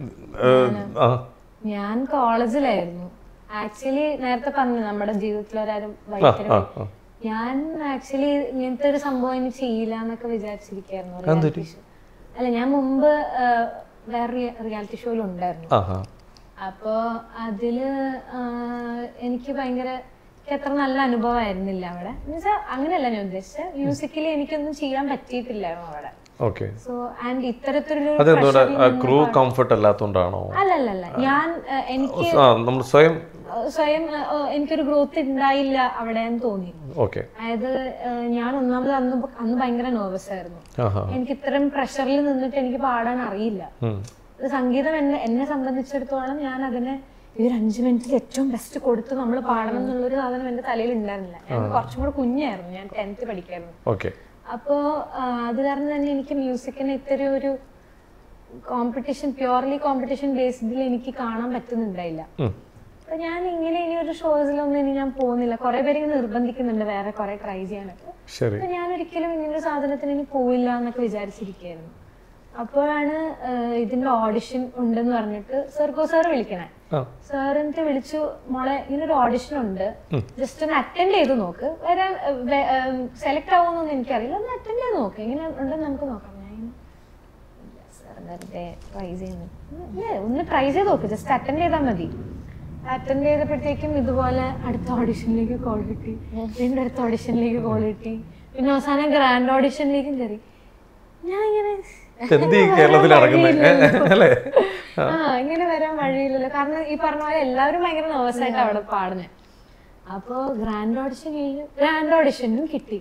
ആ ഞാൻ കോളേജിലായിരുന്നു ആക്ച്വലി നേരത്തെ പറഞ്ഞു നമ്മുടെ ജീവിതത്തിൽ ഒരാരും ആ, വഴിത്തരം ആ, ആ. ഞാൻ ആക്ച്വലി ഇങ്ങനത്തെ ഒരു സംഭവം ഇനി ചെയ്യില്ല എന്നൊക്കെ വിചാരിച്ചിരിക്കായിരുന്നു അതെന്ത് reality show. അല്ല ഞാൻ മുമ്പ് ആ, വേറെ റിയാലിറ്റി ഷോയിൽ ഉണ്ടായിരുന്നു ആഹാ അപ്പോ അതില് ആ, എനിക്ക് ഭയങ്കര എനിക്ക് അത്ര നല്ല അനുഭവമായിരുന്നില്ല അവിടെ എന്നുവെച്ചാൽ അങ്ങനെയല്ല ഞാൻ ഉദ്ദേശിച്ചത് മ്യൂസിക്കലി എനിക്കൊന്നും ചെയ്യാൻ പറ്റിയിട്ടില്ലായിരുന്നു അവിടെ ഓക്കെ സോ ആൻഡ് ഇത്തരത്തിലൊരു അതെന്തുകൊണ്ട് pressure ൽ നിന്ന് ക്രൂ കംഫർട്ട് അല്ലാത്തോണ്ടാണോ അല്ലല്ലല്ല ഞാൻ ആ, എനിക്ക് ആ നമ്മൾ സ്വയം ആ, സ്വയം ആ, ആ, എനിക്കൊരു ഗ്രോത്ത് ഉണ്ടായില്ല അവിടെ എന്ന് തോന്നി ഓക്കെ അതായത് ആ, ഞാൻ ഒന്നാമത് അന്ന് ബ- അന്ന് ഭയങ്കര നെർവസ് ആയിരുന്നു ആഹാ എനിക്ക് ഇത്രയും പ്രഷറിൽ നിന്നിട്ട് എനിക്ക് പാടാൻ അറിയില്ല ഉം. ഇത് സംഗീതം എന്നെ എന്നെ സംബന്ധിച്ചിടത്തോളം ഞാൻ അതിനെ ഈ ഒരു അഞ്ച് മിനിറ്റിൽ ഏറ്റവും ബെസ്റ്റ് കൊടുത്ത് നമ്മൾ പാടണം എന്നുള്ളൊരു സാധനം എന്റെ തലയിൽ ഉണ്ടായിരുന്നില്ല ഞാൻ കുറച്ചും കൂടെ കുഞ്ഞായിരുന്നു ഞാൻ ടെൻത്ത് പഠിക്കായിരുന്നു ഓക്കെ അപ്പോ ആ, അത് കാരണം തന്നെ എനിക്ക് മ്യൂസിക്കിന് ഇത്തരം ഒരു കോമ്പറ്റീഷൻ പ്യുവർലി കോമ്പറ്റീഷൻ ബേസ്ഡിൽ എനിക്ക് കാണാൻ പറ്റുന്നുണ്ടായില്ല ഉം. അപ്പൊ ഞാൻ ഇങ്ങനെ ഇനി ഒരു ഷോസിലൊന്നും ഇനി ഞാൻ പോകുന്നില്ല കുറെ പേര് ഇങ്ങനെ നിർബന്ധിക്കുന്നുണ്ട് വേറെ കുറെ ട്രൈ ചെയ്യാനൊക്കെ ശരി അപ്പൊ ഞാൻ ഒരിക്കലും ഇങ്ങനെ ഒരു സാധനത്തിന് ഇനി പോവില്ല എന്നൊക്കെ വിചാരിച്ചിരിക്കുകയായിരുന്നു അപ്പോഴാണ് ആ, ഇതിന്റെ ഓഡിഷൻ ഉണ്ടെന്ന് പറഞ്ഞിട്ട് സർക്കോ സാർ വിളിക്കണേ ആ സാർ എന്നിട്ട് വിളിച്ചു മോളെ ഇങ്ങനെ ഒരു ഓഡിഷൻ ഉണ്ട് ജസ്റ്റ് ഒന്ന് അറ്റൻഡ് ചെയ്ത് നോക്ക് വരാൻ സെലക്ട് ആവുമെന്നൊന്നും എനിക്കറിയില്ല ഒന്ന് അറ്റൻഡ് ചെയ്ത് നോക്ക് ഇങ്ങനെ ഉണ്ടെന്ന് നമുക്ക് നോക്കാം ഞാൻ ഇങ്ങനെ, "ഇല്ല sir, വെറുതെ ട്രൈ ചെയ്യുന്നു ഇല്ല ഒന്ന് ട്രൈ ചെയ്ത് നോക്ക് ജസ്റ്റ് അറ്റൻഡ് ചെയ്താൽ മതി അറ്റൻഡ് ചെയ്തപ്പോഴത്തേക്കും ഇതുപോലെ അടുത്ത ഓഡിഷനിലേക്ക് കോൾ കിട്ടി വീണ്ടും അടുത്ത ഓഡിഷനിലേക്ക് കോൾ കിട്ടി പിന്നെ അവസാനം ഗ്രാൻഡ് ഓഡിഷനിലേക്കും കയറി ഞാൻ ഇങ്ങനെ എന്ത് ഈ കേരളത്തിൽ നടക്കുന്നത് അല്ലേ ആ ഇങ്ങനെ വരാൻ വഴിയില്ലല്ലോ കാരണം ഈ പറഞ്ഞ പോലെ എല്ലാവരും ഭയങ്കര nervous ആയിട്ട് അവിടെ പാടുന്നത് അപ്പോ ഗ്രാൻഡ് ഓഡിഷൻ കഴിഞ്ഞു ഗ്രാൻഡ് ഓഡിഷനും കിട്ടി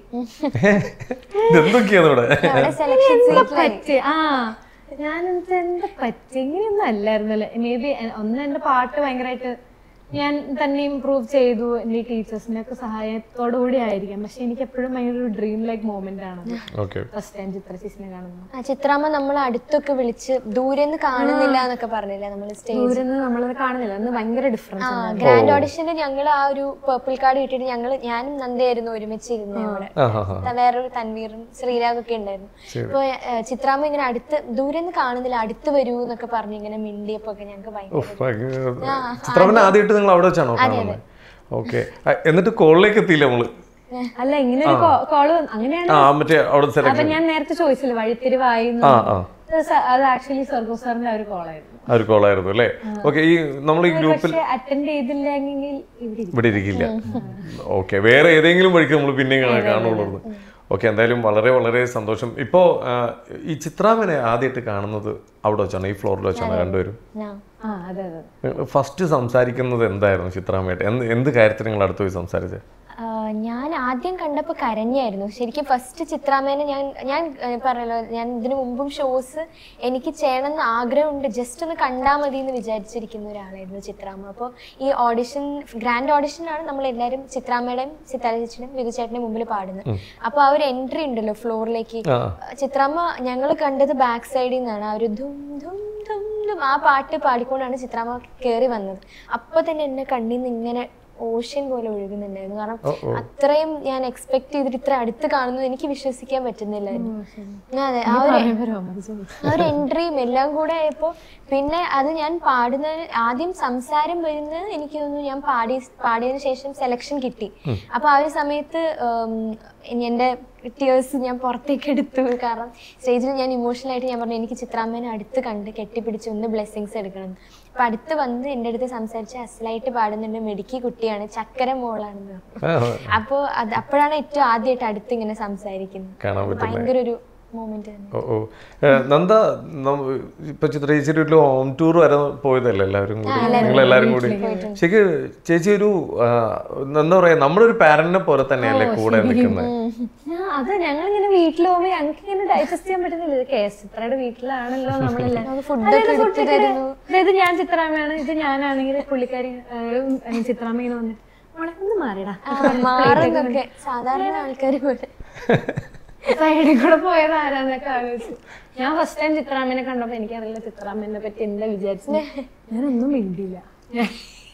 ഇതെന്തൊക്കെയാണ് ഇവിടെ അവിടെ സെലക്ഷൻ എന്താ പറ്റി ആ ഞാൻ എന്താ എന്താ പറ്റി ഇങ്ങനെയൊന്നും അല്ലായിരുന്നല്ലോ മേ ബി ഒന്ന് എന്റെ പാട്ട് ഭയങ്കരമായിട്ട് ഞാൻ തന്നെ ഇമ്പ്രൂവ് ചെയ്തു എന്റെ ടീച്ചേഴ്സിന്റെ ഒക്കെ സഹായത്തോടു കൂടി ആയിരിക്കാം പക്ഷെ എനിക്ക് എപ്പോഴും ഭയങ്കര ഒരു ഡ്രീം ലൈക്ക് മൊമെന്റ് ആണ് ഓക്കെ ഫസ്റ്റ് ടൈം ചിത്ര ചേച്ചിനെ കാണുന്നത് ആ ചിത്രാമ്മ നമ്മൾ അടുത്തൊക്കെ വിളിച്ച് ദൂരെന്ന് കാണുന്നില്ല എന്നൊക്കെ പറഞ്ഞില്ലേ നമ്മൾ സ്റ്റേജ് ദൂരെ നിന്ന് നമ്മളത് കാണുന്നില്ല അന്ന് ഭയങ്കര ഡിഫറൻസ് ആ ഗ്രാൻഡ് ഓഡിഷനിൽ ഞങ്ങൾ ആ ഒരു പേർപ്പിൾ കാർഡ് കിട്ടിയിട്ട് ഞങ്ങൾ ഞാനും നന്ദയായിരുന്നു ഒരുമിച്ച് ഇരുന്നത് അവിടെ ആഹാ ത- വേറൊരു തൻവീറും ശ്രീരാഗൊക്കെ ഉണ്ടായിരുന്നു അപ്പൊ ഏഹ്, ചിത്രാമ്മ ഇങ്ങനെ അടുത്ത് ദൂരെന്ന് കാണുന്നില്ല അടുത്ത് വരൂ എന്നൊക്കെ പറഞ്ഞ് ഇങ്ങനെ മിണ്ടിയപ്പോ ഒക്കെ ഞങ്ങൾക്ക് ഭയങ്കര ചിത്രമനെ ആദ്യമായിട്ട് നിങ്ങൾ അവിടെ വെച്ചാണോ കാണുന്നത് ഓക്കെ എന്നിട്ട് കോളിലേക്ക് എത്തിയില്ല നമ്മള് അല്ല ഇങ്ങനെ ഒരു കോള് അങ്ങനെയാണ് ആ മറ്റേ അവിടെ സെലക്ട് അപ്പൊ ഞാൻ നേരത്തെ ചോദിച്ചില്ല വഴിത്തിരിവായി എന്ന്. ആ ആ അത് സ- അത് ആക്ച്വലി സർഗോ സാറിന്റെ ആ ഒരു കോളായിരുന്നു ആ ഒരു കോളായിരുന്നു അല്ലേ ഓക്കെ ഈ നമ്മൾ ഈ ഗ്രൂപ്പിൽ പക്ഷെ അറ്റൻഡ് ചെയ്തില്ലെങ്കിൽ ഇവിടെ ഇരിക്കും. ഇവിടെ ഇരിക്കില്ല ഓക്കെ വേറെ ഏതെങ്കിലും വഴിക്ക് നമ്മൾ പിന്നെയും കാണാൻ കാണുള്ളൂ ഓക്കെ എന്തായാലും വളരെ വളരെ സന്തോഷം ഇപ്പോ ആ, ഈ ചിത്രാമനെ ആദ്യമായിട്ട് കാണുന്നത് അവിടെ വെച്ചാണ് ഈ ഫ്ലോറിൽ വെച്ചാണ് രണ്ടുപേരും ഞാൻ ആ അതെ അതെ ഫസ്റ്റ് സംസാരിക്കുന്നത് എന്തായിരുന്നു ചിത്രാമയായിട്ട് എന്ത് എന്ത് കാര്യത്തിന് നിങ്ങൾ അടുത്ത് പോയി സംസാരിച്ചത് ആ, ഞാൻ ആദ്യം കണ്ടപ്പോൾ കരഞ്ഞായിരുന്നു ശരിക്കും ഫസ്റ്റ് ചിത്രാമേനെ ഞാൻ ഞാൻ ഏഹ്, പറഞ്ഞല്ലോ ഞാൻ ഇതിനു മുമ്പും ഷോസ് എനിക്ക് ചെയ്യണമെന്ന് ആഗ്രഹമുണ്ട് ജസ്റ്റ് ഒന്ന് കണ്ടാൽ മതി എന്ന് വിചാരിച്ചിരിക്കുന്ന ഒരാളായിരുന്നു ചിത്രാമ്മ അപ്പോൾ ഈ ഓഡിഷൻ ഗ്രാൻഡ് ഓഡിഷനാണ് നമ്മൾ എല്ലാവരും ചിത്രാമ്മയുടെയും സിത്താര ചേച്ചിയുടെയും വിധു ചേട്ടൻ്റെ മുമ്പിൽ പാടുന്നത് അപ്പോൾ ആ ഒരു എൻട്രി ഉണ്ടല്ലോ ഫ്ലോറിലേക്ക് ആ ചിത്രാമ്മ ഞങ്ങൾ കണ്ടത് ബാക്ക് സൈഡിൽ നിന്നാണ് ആ ഒരു ധും ധും ധും ധും ആ പാട്ട് പാടിക്കൊണ്ടാണ് ചിത്രാമ്മ കയറി വന്നത് അപ്പൊ തന്നെ എന്നെ കണ്ണിൽ നിന്ന് ഇങ്ങനെ ഓഷ്യൻ പോലെ ഒഴുകുന്നുണ്ടായിരുന്നു കാരണം അത്രയും ഞാൻ എക്സ്പെക്ട് ചെയ്തിട്ട് ഇത്ര അടുത്ത് കാണുന്നത് എനിക്ക് വിശ്വസിക്കാൻ പറ്റുന്നില്ലായിരുന്നു അതെ ആ ഒരു പറയുമ്പോ രോമാഞ്ചം. ആ ഒരു എൻട്രിയും എല്ലാം കൂടെ ആയപ്പോ പിന്നെ അത് ഞാൻ പാടുന്നതിന് ആദ്യം സംസാരം വരുന്നത് എനിക്ക് തോന്നുന്നു ഞാൻ പാടി പാടിയതിനു ശേഷം സെലക്ഷൻ കിട്ടി അപ്പൊ ആ ഒരു സമയത്ത് ഉം, എന്റെ ടിയേഴ്സ് ഞാൻ പുറത്തേക്ക് എടുത്തു കാരണം സ്റ്റേജിൽ ഞാൻ ഇമോഷണൽ ആയിട്ട് ഞാൻ പറഞ്ഞു എനിക്ക് ചിത്രാമ്മേനെ അടുത്ത് കണ്ട് കെട്ടിപ്പിടിച്ച് ഒന്ന് ബ്ലെസ്സിങ്സ് എടുക്കണം എന്ന്. അപ്പൊ അടുത്ത് വന്ന് എൻ്റെ അടുത്ത് സംസാരിച്ച് അസലായിട്ട് പാടുന്നുണ്ട് മെടുക്കി കുട്ടിയാണ് ചക്കര മോളാണെന്ന് പറഞ്ഞു ആ, അപ്പോൾ അത് അപ്പോഴാണ് ഏറ്റവും ആദ്യമായിട്ട് അടുത്ത് ഇങ്ങനെ സംസാരിക്കുന്നത് കാണാൻ പറ്റുന്നത് ഭയങ്കര ഒരു മൊമെന്റ് തന്നെ ഓ ഓ ഏ, നന്ദ നം- ഇപ്പൊ ചിത്ര ചേച്ചിയുടെ വീട്ടിൽ ഹോം ടൂർ വരെ പോയതല്ലേ എല്ലാവരും കൂടി നിങ്ങൾ എല്ലാവരും കൂടി ശരിക്ക് ചേച്ചി ഒരു ആ, എന്താ പറയാ നമ്മളൊരു പാരന്റിനെ പോലെ തന്നെയല്ലേ കൂടെ നിൽക്കുന്നത് ഞാൻ അത് ഞങ്ങൾ ഇങ്ങനെ വീട്ടിൽ പോകുമ്പോ ഞങ്ങൾക്ക് ഇങ്ങനെ ഡൈജസ്റ്റ് ചെയ്യാൻ പറ്റുന്നില്ല ഇത് കെ എസ് ചിത്രയുടെ വീട്ടിലാണല്ലോ നമ്മളെല്ലാം food അതായത് ഒക്കെ food എടുത്ത് ഇങ്ങനെ- തരുന്നു. അതായത് ഞാൻ ചിത്രാമ്മയാണ് ഇത് ഞാനാണെങ്കിൽ പുള്ളിക്കാരി ഏഹ്, ചിത്രാമ്മ ഇങ്ങനെ വന്നിട്ട് മോളെ ഒന്ന് മാറിടാ മാറുന്നൊക്കെ സാധാരണ ആൾക്കാർ പോലെ സൈഡിൽ കൂടെ പോയത് ആരാന്നൊക്കെ ആലോചിച്ചു ഞാൻ ഫസ്റ്റ് ടൈം ചിത്രാമ്മനെ കണ്ടപ്പോ എനിക്കറിയില്ല ചിത്രാമ്മനെ പറ്റി എന്താ വിചാരിച്ചത് ഞാനൊന്നും മിണ്ടില്ല ഞാൻ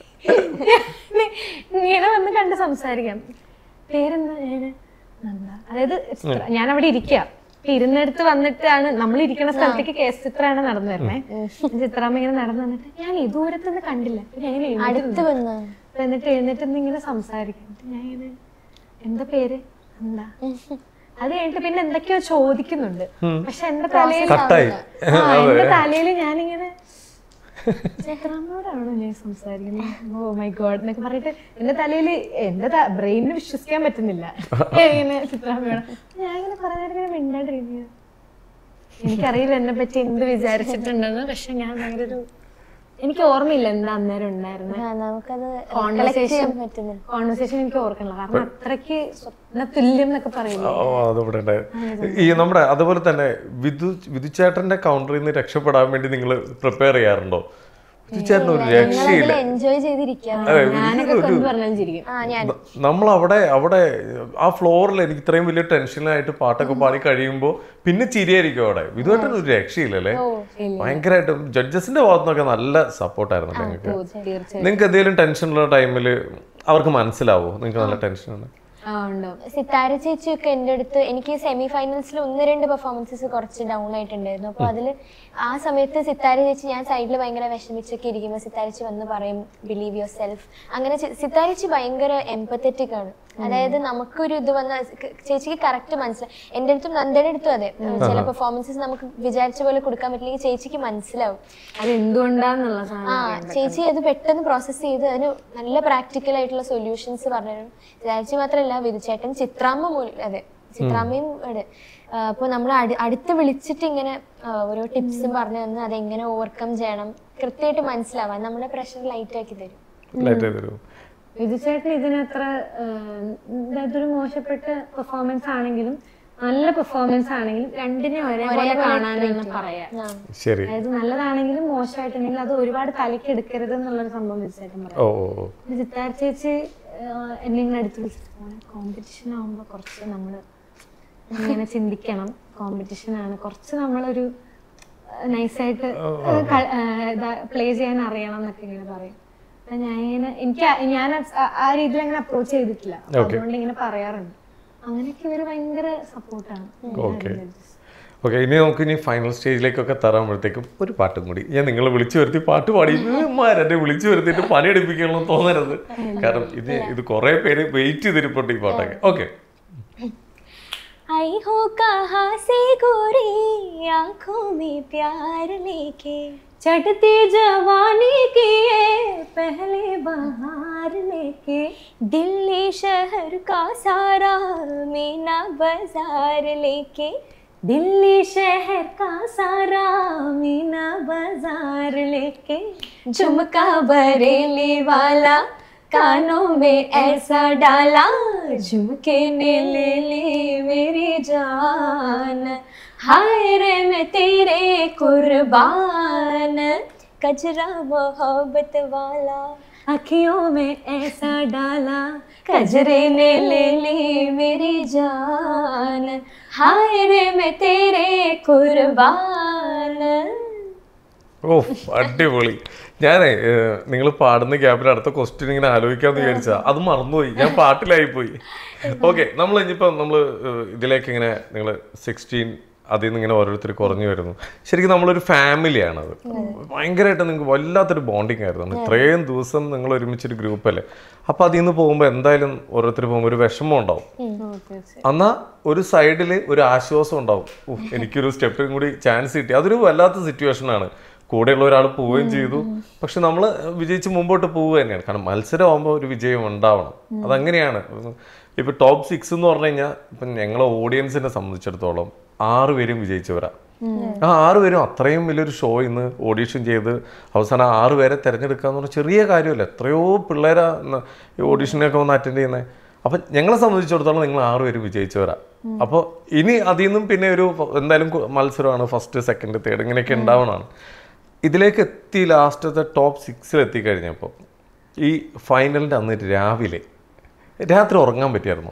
ഇങ്ങനെ വന്ന് കണ്ട് സംസാരിക്കാം പേരെന്താ ഞാന് നന്ദ അതായത് ചിത്ര ഞാൻ അവിടെ ഇരിക്കുക അപ്പൊ ഇരുന്നിടത്ത് വന്നിട്ടാണ് നമ്മൾ ഇരിക്കുന്ന സ്ഥലത്തേക്ക് കേസ് ചിത്രമാണ് നടന്നു വരുന്നേ ചിത്രാമ്മ ഇങ്ങനെ നടന്നു വന്നിട്ട് ഞാൻ ഈ ദൂരത്തുനിന്ന് കണ്ടില്ല അപ്പൊ ഞാൻ ഇങ്ങനെ എഴുന്നേറ്റ് അടുത്ത് വന്ന അപ്പൊ എന്നിട്ട് എഴുന്നേറ്റ് നിന്ന് ഇങ്ങനെ സംസാരിക്കും എന്നിട്ട് ഞാൻ ഇങ്ങനെ എന്താ പേര് എന്താ അത് കഴിഞ്ഞിട്ട് പിന്നെ എന്തൊക്കെയോ ചോദിക്കുന്നുണ്ട് പക്ഷെ എന്റെ തലയിൽ കട്ടായി ആ, എന്റെ തലയിൽ ഞാനിങ്ങനെ ചിത്രാമ്മയോടാണോ ഞാൻ സംസാരിക്കുന്നത് ഓ മൈ ഗോഡ് എന്നൊക്കെ പറഞ്ഞിട്ട് എന്റെ തലയിൽ എന്റെ ബ്രെയിനിന് വിശ്വസിക്കാൻ പറ്റുന്നില്ല ഇങ്ങനെ ചിത്രാമ്മയോട് ഞാൻ ഇങ്ങനെ കുറെ നേരം ഇങ്ങനെ മിണ്ടാണ്ടിരിക്കുക എനിക്കറിയില്ല എന്നെ പറ്റി എന്ത് വിചാരിച്ചിട്ടുണ്ടെന്ന് പക്ഷെ ഞാൻ ഭയങ്കര ഒരു എനിക്ക് ഓർമ്മയില്ല എന്താ അന്നേരം ഉണ്ടായിരുന്നത് നമുക്കത് കോൺവെർസേഷൻ പറ്റുന്നില്ല കോൺവെർസേഷൻ എനിക്ക് ഓർക്കണില്ല കാരണം അത്രയ്ക്ക് സ്വപ്ന തുല്യം എന്നൊക്കെ പറയില്ലേ ഓ അതിവിടെ ഉണ്ടായി ഈ നമ്മുടെ അതുപോലെ തന്നെ വിധു വിധുചേട്ടന്റെ കൗണ്ടറിൽ നിന്ന് രക്ഷപ്പെടാൻ വേണ്ടി നിങ്ങൾ പ്രിപ്പയർ ചെയ്യാറുണ്ടോ വിധുചേട്ടൻ ഒരു രക്ഷയില്ല എൻജോയ് ചെയ്തിരിക്കുക അതെ ഞാനൊക്കെ എന്ത് പറഞ്ഞാലും ചിരിക്കും ആ ഞാൻ നമ്മൾ അവിടെ അവിടെ ആ ഫ്ലോറിൽ എനിക്ക് ഇത്രയും വലിയ ടെൻഷനായിട്ട് പാട്ടൊക്കെ പാടി കഴിയുമ്പോൾ പിന്നെ ചിരിയായിരിക്കും അവിടെ വിധുവേട്ടൻ ഒരു രക്ഷയില്ലല്ലേ ഭയങ്കരമായിട്ടും ജഡ്ജസിന്റെ ഭാഗത്തുനിന്നൊക്കെ നല്ല സപ്പോർട്ടായിരുന്നു ഞങ്ങൾക്ക് തീർച്ചയായും നിങ്ങൾക്ക് എന്തെങ്കിലും ടെൻഷനുള്ള ടൈമിൽ അവർക്ക് മനസ്സിലാവോ നിങ്ങൾക്ക് നല്ല ടെൻഷനാണ് ആ ഉണ്ടാവും സിത്താര ചേച്ചിയൊക്കെ എൻ്റെ അടുത്ത് എനിക്ക് സെമി ഫൈനൽസിൽ ഒന്ന് രണ്ട് പെർഫോമൻസസ് കുറച്ച് ഡൗൺ ആയിട്ടുണ്ടായിരുന്നു അപ്പോൾ അതിൽ ആ സമയത്ത് സിത്താര ചേച്ചി ഞാൻ സൈഡിൽ ഭയങ്കര വിഷമിച്ചൊക്കെ ഇരിക്കുമ്പോൾ സിത്താര ചേച്ചി വന്ന് പറയും ബിലീവ് യുവർ സെൽഫ് അങ്ങനെ ചെ- സിത്താര ചേച്ചി ഭയങ്കര എംപത്തറ്റിക് ആണ് അതായത് നമുക്കൊരു ഇത് വന്ന ചേച്ചിക്ക് കറക്റ്റ് മനസ്സിലാവും എൻ്റെ അടുത്തും നന്ദയുടെ അടുത്തും അതെ ചില പെർഫോമൻസസ് നമുക്ക് വിചാരിച്ച പോലെ കൊടുക്കാൻ പറ്റില്ലെങ്കിൽ ചേച്ചിക്ക് മനസ്സിലാവും അത് എന്തുകൊണ്ടാന്നുള്ള ആ സാധനം ചേച്ചി അത് പെട്ടെന്ന് പ്രോസസ്സ് ചെയ്ത് അതിന് നല്ല പ്രാക്ടിക്കൽ ആയിട്ടുള്ള സൊല്യൂഷൻസ് പറഞ്ഞു തരും ചേച്ചി മാത്രമല്ല വിധുചേട്ടൻ ചിത്രാമ്മ മൂലം അതെ ചിത്രാമ്മയും അതെ അപ്പോൾ നമ്മൾ അടുത്ത് വിളിച്ചിട്ട് ഇങ്ങനെ ആ, ഓരോ ടിപ്സും പറഞ്ഞു തന്ന് അതെങ്ങനെ ഓവർകം ചെയ്യണം കൃത്യമായിട്ട് മനസ്സിലാവാൻ നമ്മുടെ പ്രഷർ ലൈറ്റ് ആക്കി തരും ലൈറ്റ് ചെയ്ത് വിധുചേട്ടൻ ഇതിനത്ര അതായത് ഒരു മോശപ്പെട്ട പെർഫോമൻസ് ആണെങ്കിലും നല്ല പെർഫോമൻസ് ആണെങ്കിലും രണ്ടിനെ ഒരേപോലെ കാണാനെന്ന് പറയാം ആ ശരി അതായത് നല്ലതാണെങ്കിലും മോശമായിട്ടുണ്ടെങ്കിലും അത് ഒരുപാട് തലയ്ക്ക് എടുക്കരുത് എന്നുള്ളൊരു സംഭവം വിധുചേട്ടൻ പറയാം ഓ ഓ ഓ ചിത്താർ ചേച്ചി ആഹ് എന്നെ ഇങ്ങനെ അടുത്ത് വിളിച്ചിട്ട് കോമ്പറ്റീഷൻ ആകുമ്പോൾ കുറച്ച് നമ്മൾ ഇങ്ങനെ ചിന്തിക്കണം കോമ്പറ്റീഷൻ ആണ് കുറച്ച് നമ്മളൊരു നൈസായിട്ട് പ്ലേ ചെയ്യാൻ അറിയണം എന്നൊക്കെ ഇങ്ങനെ പറയും അപ്പൊ ഞാൻ ഇങ്ങനെ എനിക്ക് ആ- ഞാൻ ആ- ആ രീതിയിൽ അങ്ങനെ അപ്രോച്ച് ചെയ്തിട്ടില്ല അപ്പൊ അതുകൊണ്ട് ഇങ്ങനെ പറയാറുണ്ട് അങ്ങനെയൊക്കെ ഇവര് ഭയങ്കര സപ്പോർട്ടാണ് ഓക്കെ ഓക്കെ ഇനി നമുക്ക് ഇനി ഫൈനൽ സ്റ്റേജിലേക്കൊക്കെ തരാകുമ്പോഴത്തേക്കും ഒരു പാട്ടും കൂടി ഞാൻ നിങ്ങളെ വിളിച്ചു വരുത്തി പാട്ട് പാടി എന്നെ വിളിച്ചു വരുത്തിയിട്ട് പണിയെടുപ്പിക്കണമെന്ന് തോന്നരുത് കാരണം ഇത് ഇത് കുറെ പേര് വെയിറ്റ് ചെയ്തിരിപ്പുണ്ട് ഈ പാട്ടൊക്കെ ഓക്കെ आई हो कहाँ से गोरी आंखों में प्यार लेके चढ़ती जवानी की ये पहली बहार लेके दिल्ली शहर का सारा मीना बाजार लेके दिल्ली शहर का सारा मीना बाजार लेके झुमका बरेली वाला कानों में ऐसा डाला झुमके ने ले ली मेरी जान हाय रे मैं तेरे कुर्बान कजरा मोहब्बत वाला अखियों में ऐसा डाला कजरे ने ले ली मेरी जान हाय रे मैं तेरे कुर्बान ഓ അടിപൊളി ഞാനേ നിങ്ങൾ പാടുന്ന ഗ്യാപ്പിൽ അടുത്ത ക്വസ്റ്റ്യൻ ഇങ്ങനെ ആലോചിക്കാന്ന് വിചാരിച്ചാ അത് മറന്നുപോയി ഞാൻ പാട്ടിലായി പോയി ഓക്കെ നമ്മൾ ഇനിയിപ്പം നമ്മൾ ഇതിലേക്ക് ഇങ്ങനെ നിങ്ങൾ സിക്സ്റ്റീൻ അതിൽ നിന്ന് ഇങ്ങനെ ഓരോരുത്തർ കുറഞ്ഞു വരുന്നു ശരിക്കും നമ്മളൊരു ഫാമിലിയാണ് അത് ഭയങ്കരമായിട്ട് നിങ്ങൾക്ക് വല്ലാത്തൊരു ബോണ്ടിങ് ആയിരുന്നു നമ്മൾ ഇത്രയും ദിവസം നിങ്ങൾ ഒരുമിച്ചൊരു ഗ്രൂപ്പല്ലേ അപ്പൊ അതിൽ നിന്ന് പോകുമ്പോൾ എന്തായാലും ഓരോരുത്തർ പോകുമ്പോൾ ഒരു വിഷമം ഉണ്ടാവും എന്നാ ഒരു സൈഡിൽ ഒരു ആശ്വാസം ഉണ്ടാവും ഉഫ്, എനിക്കൊരു സ്റ്റെപ്പിനും കൂടി ചാൻസ് കിട്ടി അതൊരു വല്ലാത്ത സിറ്റുവേഷൻ ആണ് കൂടെയുള്ള ഒരാൾ പോവുകയും ചെയ്തു പക്ഷെ നമ്മൾ വിജയിച്ച് മുമ്പോട്ട് പോവുക തന്നെയാണ് കാരണം മത്സരം ആകുമ്പോൾ ഒരു വിജയം ഉണ്ടാവണം അതങ്ങനെയാണ് ഇപ്പൊ ടോപ്പ് സിക്സ് എന്ന് പറഞ്ഞു കഴിഞ്ഞാൽ ഇപ്പൊ ഞങ്ങളെ ഓഡിയൻസിനെ സംബന്ധിച്ചിടത്തോളം ആറ് പേരും വിജയിച്ചവരാ ആ ആറ് പേരും അത്രയും വലിയൊരു ഷോ ഇന്ന് ഓഡീഷൻ ചെയ്ത് അവസാനം ആറ് പേരെ തിരഞ്ഞെടുക്കുക എന്ന് പറഞ്ഞാൽ ചെറിയ കാര്യമല്ല എത്രയോ പിള്ളേരാ ഇന്ന് ഈ ഓഡീഷനൊക്കെ വന്ന് അറ്റൻഡ് ചെയ്യുന്നത് അപ്പം ഞങ്ങളെ സംബന്ധിച്ചിടത്തോളം നിങ്ങൾ ആറ് പേര് വിജയിച്ചവരാ അപ്പോൾ ഇനി അതിൽ നിന്നും പിന്നെ ഒരു ഫ- എന്തായാലും കു- മത്സരമാണ് ഫസ്റ്റ് സെക്കൻഡ് തേർഡ് ഇങ്ങനെയൊക്കെ ഉണ്ടാവണമാണ് ഇതിലേക്ക് എത്തി ലാസ്റ്റത്തെ ടോപ്പ് സിക്സിൽ എത്തിക്കഴിഞ്ഞപ്പോൾ ഈ ഫൈനലിൻ്റെ അന്ന് രാവിലെ രാത്രി ഉറങ്ങാൻ പറ്റിയായിരുന്നു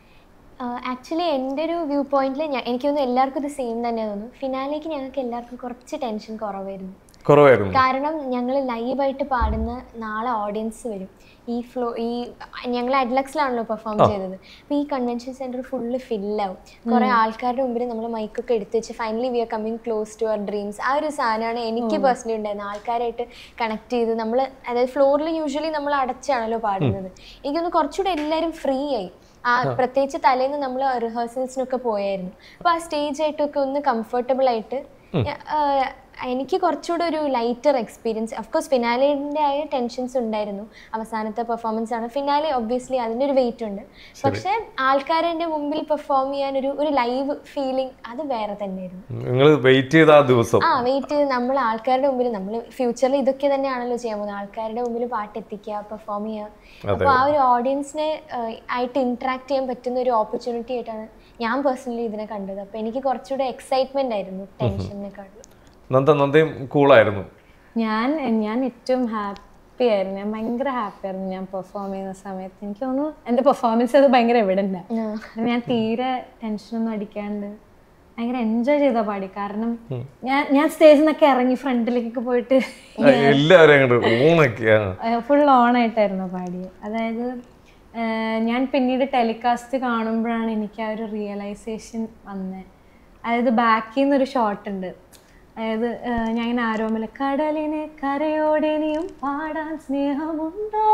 ആക്ച്വലി എൻ്റെ ഒരു വ്യൂ പോയിന്റിൽ ഞാൻ എനിക്ക് തോന്നുന്നു എല്ലാവർക്കും ഇത് സെയിം തന്നെ തോന്നുന്നു ഫിനാലേക്ക് ഞങ്ങൾക്ക് എല്ലാവർക്കും കുറച്ച് ടെൻഷൻ കുറവായിരുന്നു കുറവായിരുന്നു കാരണം ഞങ്ങൾ ലൈവായിട്ട് പാടുന്ന നാളെ ഓഡിയൻസ് വരും ഈ ഫ്ലോ ഈ ഞങ്ങൾ അഡ്ലക്സിലാണല്ലോ പെർഫോം ചെയ്തത് അപ്പോൾ ഈ കൺവെൻഷൻ സെൻറ്റർ ഫുള്ള് ഫില്ലാവും കുറേ ആൾക്കാരുടെ മുമ്പിൽ നമ്മൾ മൈക്കൊക്കെ എടുത്ത് വെച്ച് finally we are coming close to our dreams ആ ഒരു സാധനമാണ് എനിക്ക് പേഴ്സണലി ഉണ്ടായിരുന്നത് ആൾക്കാരായിട്ട് കണക്ട് ചെയ്ത് നമ്മൾ അതായത് ഫ്ലോറിൽ യൂഷ്വലി നമ്മൾ അടച്ചാണല്ലോ പാടുന്നത് എനിക്കൊന്ന് കുറച്ചുകൂടെ എല്ലാവരും ഫ്രീ ആയി ആ പ്രത്യേകിച്ച് തലേന്ന് നമ്മൾ റിഹേഴ്സൽസിനൊക്കെ പോയായിരുന്നു അപ്പോൾ ആ സ്റ്റേജ് ആയിട്ടൊക്കെ ഒന്ന് കംഫർട്ടബിൾ ആയിട്ട് ഞാ- ആ, എനിക്ക് കുറച്ചുകൂടെ ഒരു ലൈറ്റർ എക്സ്പീരിയൻസ് അഫ്കോഴ്സ് ഫിനാലിൻ്റെ ആയ ടെൻഷൻസ് ഉണ്ടായിരുന്നു അവസാനത്തെ പെർഫോമൻസ് ആണ് ഫിനാലെ ഒബ്വിയസ്ലി അതിൻ്റെ ഒരു വെയിറ്റ് ഉണ്ട് പക്ഷേ ആൾക്കാരുടെ മുമ്പിൽ പെർഫോം ചെയ്യാൻ ഒരു ഒരു ലൈവ് ഫീലിംഗ് അത് വേറെ തന്നെയായിരുന്നു നിങ്ങൾ വെയിറ്റ് ചെയ്ത ആ ദിവസം ആ വെയിറ്റ് ചെയ്ത് നമ്മൾ ആൾക്കാരുടെ മുമ്പിൽ നമ്മൾ ഫ്യൂച്ചറിൽ ഇതൊക്കെ തന്നെയാണല്ലോ ചെയ്യാൻ പോകുന്നത് ആൾക്കാരുടെ മുമ്പിൽ പാട്ട് എത്തിക്കുക പെർഫോം ചെയ്യുക അപ്പോൾ ആ ഒരു ഓഡിയൻസിനെ ആയിട്ട് ഇന്ററാക്ട് ചെയ്യാൻ പറ്റുന്ന ഒരു ഓപ്പർച്യൂണിറ്റി ആയിട്ടാണ് ഞാൻ പേഴ്സണലി ഇതിനെ കണ്ടത് അപ്പോൾ എനിക്ക് കുറച്ചുകൂടെ എക്സൈറ്റ്മെന്റ് ആയിരുന്നു ടെൻഷനെക്കാളും നന്ദ നന്ദയും കൂളായിരുന്നു ഞാൻ ഞാൻ ഏറ്റവും ഹാപ്പി ആയിരുന്നു ഞാൻ ഭയങ്കര ഹാപ്പി ആയിരുന്നു ഞാൻ പെർഫോം ചെയ്യുന്ന സമയത്ത് എനിക്ക് തോന്നുന്നു എൻ്റെ പെർഫോമൻസ് അത് ഭയങ്കര എവിഡൻ്റ് ഞാൻ തീരെ ടെൻഷനൊന്നും അടിക്കാണ്ട് ഭയങ്കര എൻജോയ് ചെയ്താ പാടി കാരണം ഞാൻ ഞാൻ സ്റ്റേജിൽ നിന്നൊക്കെ ഇറങ്ങി ഫ്രണ്ടിലേക്കൊക്കെ പോയിട്ട് എല്ലാവരും അങ്ങോട്ട് ഊണൊക്കെയാണ് ഫുൾ ഓണായിട്ടായിരുന്നു പാടിയത് അതായത് ഏഹ് ഞാൻ പിന്നീട് ടെലികാസ്റ്റ് കാണുമ്പോഴാണ് എനിക്ക് ആ ഒരു റിയലൈസേഷൻ വന്നത് അതായത് ബാക്കിൽ നിന്നൊരു ഷോട്ട് ഉണ്ട് അതായത് ഏഹ് ഞാൻ ഇങ്ങനെ ആരോമല കടലിനെ കരയോടെനിയും പാടാൻ സ്നേഹമുണ്ടോ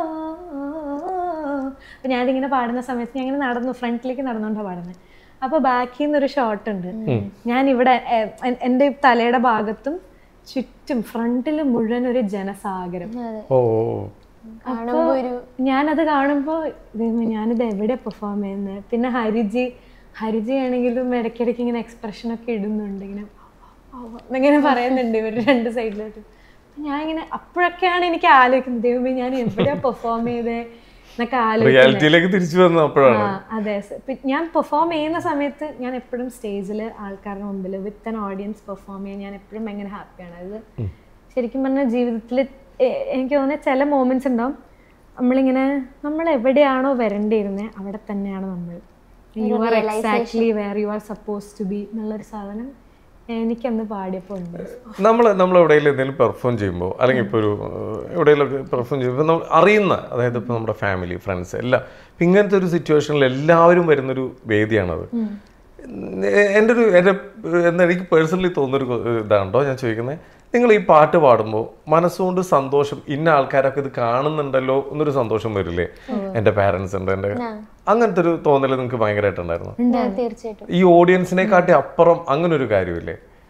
അപ്പൊ ഞാനിങ്ങനെ പാടുന്ന സമയത്ത് ഞാൻ ഇങ്ങനെ നടന്നു ഫ്രണ്ടിലേക്ക് നടന്നുകൊണ്ടാണ് പാടുന്നത് അപ്പൊ ബാക്കിൽ നിന്നൊരു ഷോട്ട് ഉണ്ട് ഞാൻ ഇവിടെ ഏഹ്, എൻ- എൻ്റെ ഈ തലയുടെ ഭാഗത്തും ചുറ്റും ഫ്രണ്ടിൽ മുഴുവൻ ഒരു ജനസാഗരം ഓ കാണുമ്പോൾ ഒരു ഞാനത് കാണുമ്പോൾ ദൈവമേ ഞാനിത് എവിടെ പെർഫോം ചെയ്യുന്നത് പിന്നെ ഹരിജി ഹരിജി ആണെങ്കിലും ഇടയ്ക്കിടയ്ക്ക് ഇങ്ങനെ എക്സ്പ്രഷൻ ഒക്കെ ഇടുന്നുണ്ട് ഇങ്ങനെ ഇങ്ങനെ പറയുന്നുണ്ട് ഇവർ രണ്ട് സൈഡിലോട്ട് ഞാൻ ഇങ്ങനെ അപ്പോഴൊക്കെയാണ് എനിക്ക് ആലോചിക്കുന്നത് ദൈവമേ ഞാൻ എവിടെയാ പെർഫോം ചെയ്തേ എന്നൊക്കെ ആലോചിക്കുന്നത് റിയാലിറ്റിയിലേക്ക് തിരിച്ചു വന്ന അപ്പോഴാണ് ആ, അതെ സ- പി- ഞാൻ പെർഫോം ചെയ്യുന്ന സമയത്ത് ഞാൻ എപ്പോഴും സ്റ്റേജിൽ ആൾക്കാരുടെ മുമ്പിൽ വിത്ത് ആൻ ഓഡിയൻസ് പെർഫോം ചെയ്യാൻ ഞാൻ എപ്പോഴും ഭയങ്കര ഹാപ്പിയാണ് അത് ശരിക്കും പറഞ്ഞാൽ ജീവിതത്തിൽ എനിക്ക് തോന്നുന്നത് ചില മോമെന്റ്സ് ഉണ്ടാവും നമ്മളിങ്ങനെ നമ്മൾ എവിടെയാണോ വരണ്ടിരുന്നത് അവിടെ തന്നെയാണ് നമ്മൾ you are exactly where you are suppose to be എന്നുള്ളൊരു സാധനം എനിക്കന്ന് പാടിയപ്പോൾ ഉണ്ട് നമ്മൾ നമ്മൾ എവിടെയെങ്കിലും എന്തെങ്കിലും പെർഫോം ചെയ്യുമ്പോൾ അല്ലെങ്കിൽ ഇപ്പോൾ ഒരു എവിടെയെങ്കിലൊക്കെ പെർഫോം ചെയ്യുമ്പോൾ നമ്മൾ അറിയുന്ന അതായത് ഇപ്പോൾ നമ്മുടെ ഫാമിലി ഫ്രണ്ട്സ് എല്ലാം ഇപ്പം ഇങ്ങനത്തെ ഒരു സിറ്റുവേഷനിൽ എല്ലാവരും വരുന്നൊരു വേദിയാണത് എ- എൻ്റെ ഒരു എൻ്റെ എന്ന് എനിക്ക് പേഴ്സണലി തോന്നുന്നൊരു കൊ- ഇതാണോ ഞാൻ ചോദിക്കുന്നത് നിങ്ങൾ ഈ പാട്ട് പാടുമ്പോൾ മനസ്സുകൊണ്ട് സന്തോഷം ഇന്ന ആൾക്കാരൊക്കെ ഇത് കാണുന്നുണ്ടല്ലോ എന്നൊരു സന്തോഷം വരില്ലേ എൻ്റെ പാരൻസ് ഉണ്ട് എൻ്റെ അങ്ങനത്തെ ഒരു തോന്നൽ നിങ്ങൾക്ക് ഭയങ്കരമായിട്ടുണ്ടായിരുന്നു തീർച്ചയായിട്ടും ഈ ഓഡിയൻസിനെ കാട്ടി അപ്പുറം അങ്ങനെ ഒരു കാര്യമില്ലേ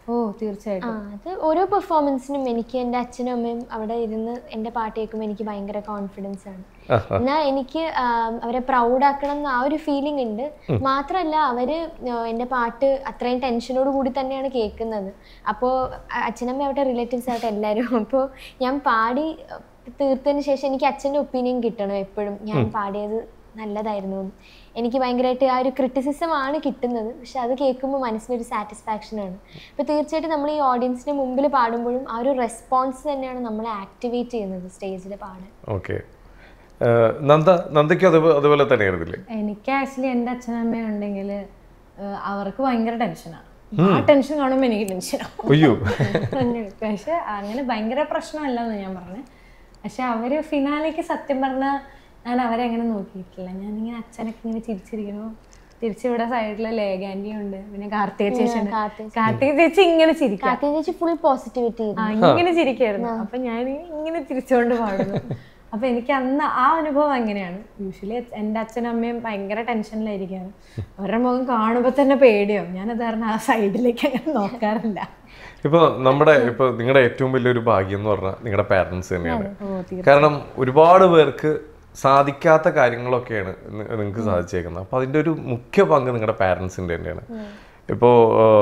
ഓ തീർച്ചയായിട്ടും ആ അത് ഓരോ പെർഫോമൻസിനും എനിക്ക് എൻ്റെ അച്ഛനും അമ്മയും അവിടെ ഇരുന്ന് എൻ്റെ പാട്ട് കേൾക്കുമ്പോൾ എനിക്ക് ഭയങ്കര കോൺഫിഡൻസ് ആണ് എന്നാൽ എനിക്ക് ആം, അവരെ പ്രൗഡ് ആക്കണം എന്ന് ആ ഒരു ഫീലിംഗ് ഉണ്ട് മാത്രമല്ല അവര് ആ, എൻ്റെ പാട്ട് അത്രയും ടെൻഷനോട് കൂടി തന്നെയാണ് കേൾക്കുന്നത് അപ്പോൾ അച്ഛനമ്മ ആവട്ടെ റിലേറ്റീവ്സ് ആവട്ടെ എല്ലാവരും അപ്പോൾ ഞാൻ പാടി ആ, തീർത്തതിന് ശേഷം എനിക്ക് അച്ഛൻ്റെ ഒപ്പീനിയൻ കിട്ടണം എപ്പോഴും ഞാൻ പാടിയത് നല്ലതായിരുന്നു എന്ന്. എനിക്ക് ഭയങ്കരമായിട്ട് ആ ഒരു ക്രിറ്റിസിസം ആണ് കിട്ടുന്നത് പക്ഷെ അത് കേൾക്കുമ്പോൾ മനസ്സിനൊരു സാറ്റിസ്ഫാക്ഷൻ ആണ് അപ്പോൾ തീർച്ചയായിട്ടും നമ്മൾ ഈ ഓഡിയൻസിന് മുമ്പിൽ പാടുമ്പോഴും ആ ഒരു റെസ്പോൺസ് തന്നെയാണ് നമ്മളെ ആക്ടിവേറ്റ് ചെയ്യുന്നത് സ്റ്റേജിൽ പാടാൻ ഓക്കെ നന്ദ നന്ദയ്ക്കും അതുപോലെ അതുപോലെ തന്നെ ആയിരുന്നില്ലേ എനിക്ക് ആക്ച്വലി എൻ്റെ അച്ഛനമ്മയും ഉണ്ടെങ്കിൽ അവർക്ക് ഭയങ്കര ടെൻഷനാണ് ആ ടെൻഷൻ കാണുമ്പോൾ എനിക്ക് ടെൻഷനാവും അയ്യോ അങ്ങനെ പക്ഷെ അങ്ങനെ ഭയങ്കര പ്രശ്നമല്ലെന്ന് ഞാൻ പറഞ്ഞു പക്ഷെ അവര് ഫിനാലേക്ക് സത്യം പറഞ്ഞാൽ ഞാൻ അവരെ അങ്ങനെ നോക്കിയിട്ടില്ല ഞാനിങ്ങനെ അച്ഛനൊക്കെ ഇങ്ങനെ ചിരിച്ചിരിക്കണു തിരിച്ചിവിടെ സൈഡില് ലേഖാൻഡി ഉണ്ട് പിന്നെ കാർത്തിക ചേച്ചി ഉണ്ട് കാർത്തിക കാർത്തിക ചേച്ചി ഇങ്ങനെ ചിരിക്കാം കാർത്തിക ചേച്ചി ഫുൾ പോസിറ്റിവിറ്റി ആ ഇങ്ങനെ ചിരിക്കായിരുന്നു അപ്പൊ ഞാൻ ഇങ്ങനെ തിരിച്ചുകൊണ്ട് പാടുന്നു അപ്പൊ എനിക്ക് അന്ന് ആ അനുഭവം അങ്ങനെയാണ് യൂഷ്വലി എൻ്റെ അച്ഛനും അമ്മയും ഭയങ്കര ടെൻഷനിലായിരിക്കാണ് അവരുടെ മുഖം കാണുമ്പോൾ തന്നെ പേടിയാവും ഞാനത് കാരണം ആ സൈഡിലേക്ക് അങ്ങനെ നോക്കാറില്ല ഇപ്പോൾ നമ്മുടെ ഇപ്പോൾ നിങ്ങളുടെ ഏറ്റവും വലിയൊരു ഭാഗ്യം എന്ന് പറഞ്ഞാൽ നിങ്ങളുടെ പാരൻസ് തന്നെയാണ് ഓ തീർച്ചയായും കാരണം ഒരുപാട് പേർക്ക് സാധിക്കാത്ത കാര്യങ്ങളൊക്കെയാണ് നിങ്ങൾക്ക് സാധിച്ചേക്കുന്നത് അപ്പോൾ അതിൻ്റെ ഒരു മുഖ്യ പങ്ക് നിങ്ങളുടെ പാരൻസിൻ്റെ തന്നെയാണ് ഇപ്പോൾ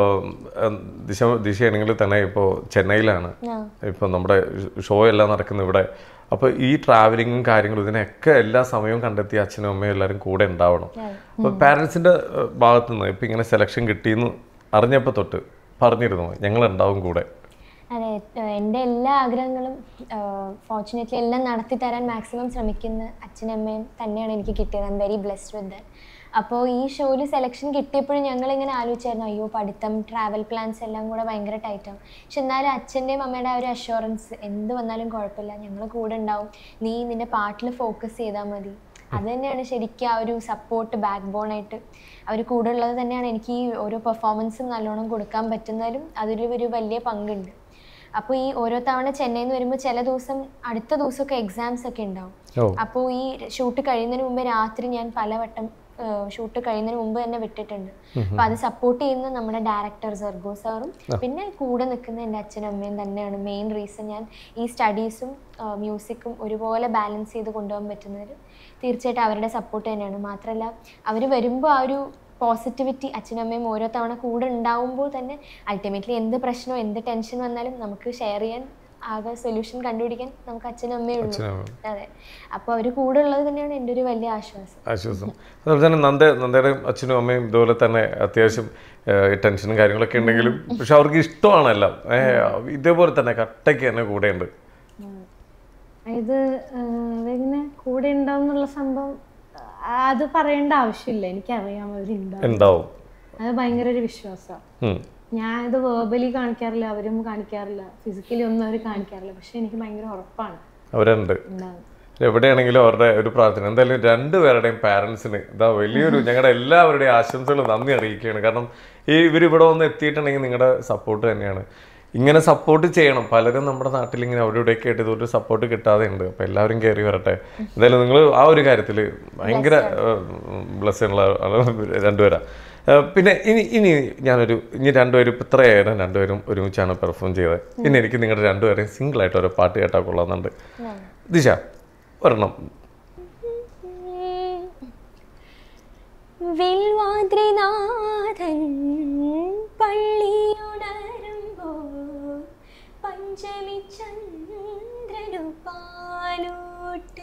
ദിശ ദിശയാണെങ്കിൽ തന്നെ ഇപ്പോൾ ചെന്നൈയിലാണ് ഇപ്പോൾ നമ്മുടെ ഷോ എല്ലാം നടക്കുന്നത് ഇവിടെ അപ്പോൾ ഈ ട്രാവലിങ്ങും കാര്യങ്ങളും ഇതിനൊക്കെ എല്ലാ സമയവും കണ്ടെത്തി അച്ഛനും അമ്മയും എല്ലാവരും കൂടെ ഉണ്ടാവണം അപ്പോൾ പാരൻസിൻ്റെ ഭാഗത്തു നിന്ന് ഇപ്പം ഇങ്ങനെ സെലക്ഷൻ കിട്ടിയെന്ന് അറിഞ്ഞപ്പോൾ തൊട്ട് പറഞ്ഞിരുന്നു ഞങ്ങളുണ്ടാവും കൂടെ അതെ ഏഹ് എൻ്റെ എല്ലാ ആഗ്രഹങ്ങളും ഫോർച്ചുനേറ്റ്ലി എല്ലാം നടത്തി തരാൻ മാക്സിമം ശ്രമിക്കുന്ന അച്ഛനമ്മയും തന്നെയാണ് എനിക്ക് കിട്ടിയത് I am very blessed with that അപ്പോൾ ഈ ഷോയിൽ സെലക്ഷൻ കിട്ടിയപ്പോഴും ഞങ്ങളിങ്ങനെ ആലോചിച്ചായിരുന്നു അയ്യോ പഠിത്തം ട്രാവൽ പ്ലാൻസ് എല്ലാം കൂടെ ഭയങ്കര ടൈറ്റാണ് പക്ഷെ എന്നാലും അച്ഛൻ്റെയും അമ്മയുടെ ആ ഒരു അഷ്വറൻസ് എന്ത് വന്നാലും കുഴപ്പമില്ല ഞങ്ങൾ കൂടെ ഉണ്ടാവും നീ നിന്റെ പാട്ടിൽ ഫോക്കസ് ചെയ്താൽ മതി അത് തന്നെയാണ് ശരിക്കും ആ ഒരു സപ്പോർട്ട് ബാക്ക് ബോൺ ആയിട്ട് അവർ കൂടെ ഉള്ളത് തന്നെയാണ് എനിക്ക് ഈ ഓരോ പെർഫോമൻസും നല്ലോണം കൊടുക്കാൻ പറ്റുന്നതിലും അതിൽ ഒരു വലിയ പങ്കുണ്ട് അപ്പോൾ ഈ ഓരോ തവണ ചെന്നൈയിൽ നിന്ന് വരുമ്പോൾ ചില ദിവസം അടുത്ത ദിവസമൊക്കെ എക്സാംസ് ഒക്കെ ഉണ്ടാവും ഓ അപ്പോൾ ഈ ഷൂട്ട് കഴിയുന്നതിന് മുമ്പ് രാത്രി ഞാൻ പലവട്ടം ഷൂട്ട് കഴിയുന്നതിന് മുമ്പ് തന്നെ വിട്ടിട്ടുണ്ട് അപ്പോൾ അത് സപ്പോർട്ട് ചെയ്യുന്ന നമ്മുടെ ഡയറക്ടർ സർഗോ സാറും പിന്നെ കൂടെ നിൽക്കുന്ന എൻ്റെ അച്ഛനും അമ്മയും തന്നെയാണ് മെയിൻ റീസൺ ഞാൻ ഈ സ്റ്റഡീസും മ്യൂസിക്കും ഒരുപോലെ ബാലൻസ് ചെയ്ത് കൊണ്ടുപോകാൻ പറ്റുന്നതിൽ തീർച്ചയായിട്ടും അവരുടെ സപ്പോർട്ട് തന്നെയാണ് മാത്രമല്ല അവർ വരുമ്പോൾ ആ ഒരു പോസിറ്റിവിറ്റി അച്ഛനും അമ്മയും ഓരോ തവണ കൂടെ ഉണ്ടാവുമ്പോൾ തന്നെ അൾട്ടിമേറ്റ്ലി എന്ത് പ്രശ്നമോ എന്ത് ടെൻഷൻ വന്നാലും നമുക്ക് ഷെയർ ചെയ്യാൻ ആകെ സൊല്യൂഷൻ കണ്ടുപിടിക്കാൻ നമുക്ക് അച്ഛനും അമ്മയേ ഉള്ളൂ അച്ഛനും അമ്മയും. അതെ അപ്പോൾ അവർ കൂടെ ഉള്ളത് തന്നെയാണ് എൻ്റെ ഒരു വലിയ ആശ്വാസം ആശ്വാസം അതുപോലെ തന്നെ നന്ദ നന്ദയുടെ അച്ഛനും അമ്മയും ഇതുപോലെ തന്നെ അത്യാവശ്യം ഏഹ്, ടെൻഷനും കാര്യങ്ങളൊക്കെ ഉണ്ടെങ്കിലും പക്ഷെ അവർക്ക് ഇഷ്ടമാണ് എല്ലാം ഏഹ്, ഇതേപോലെ തന്നെ കട്ടയ്ക്ക് തന്നെ കൂടെയുണ്ട് ഇത് ഇങ്ങനെ കൂടെ ഉണ്ടാവും എന്നുള്ള സംഭവം ആ, അത് പറയേണ്ട ആവശ്യമില്ല എനിക്കറിയാം അവരുണ്ടാവും ഉണ്ടാവും അത് ഭയങ്കര ഒരു വിശ്വാസമാണ് ഉം. ഞാൻ ഇത് വേർബലി കാണിക്കാറില്ല അവരും കാണിക്കാറില്ല ഫിസിക്കലി ഒന്നും അവർ കാണിക്കാറില്ല പക്ഷെ എനിക്ക് ഭയങ്കര ഉറപ്പാണ് അവരുണ്ട് ഉണ്ടാവും എവിടെയാണെങ്കിലും അവരുടെ ഒരു പ്രാർത്ഥന എന്തായാലും രണ്ടുപേരുടെയും പാരൻസിന് ഇതാ വലിയൊരു ഞങ്ങളുടെ എല്ലാവരുടെയും ആശംസകൾ നന്ദി അറിയിക്കുകയാണ് കാരണം ഈ ഇവർ ഇവിടെ വന്ന് എത്തിയിട്ടുണ്ടെങ്കിൽ നിങ്ങളുടെ സപ്പോർട്ട് തന്നെയാണ് ഇങ്ങനെ സപ്പോർട്ട് ചെയ്യണം പലരും നമ്മുടെ നാട്ടിൽ ഇങ്ങനെ അവിടെ ഇവിടെയൊക്കെ ആയിട്ട് ഇതൊരു സപ്പോർട്ട് കിട്ടാതെ ഉണ്ട് അപ്പോൾ എല്ലാവരും കയറി വരട്ടെ എന്തായാലും നിങ്ങൾ ആ ഒരു കാര്യത്തിൽ ഭയങ്കര ബ്ലസ് ഉള്ള ആള് രണ്ടുപേരാ ഏഹ് പിന്നെ ഇനി ഇനി ഞാനൊരു ഇനി രണ്ടുപേരും ഇപ്പം ഇത്രയേരം രണ്ടുപേരും ഒരുമിച്ചാണ് പെർഫോം ചെയ്തത് ഇനി എനിക്ക് നിങ്ങളുടെ രണ്ടുപേരെയും സിംഗിൾ ആയിട്ട് ഒരു പാട്ട് കേട്ടാൽ കൊള്ളാമെന്നുണ്ട് ദിശ ഒരെണ്ണം വിൽവാദ്രിനാഥൻ പള്ളിയുണരുമ്പോൾ പഞ്ചമി ചന്ദ്രനു പാലൂട്ട്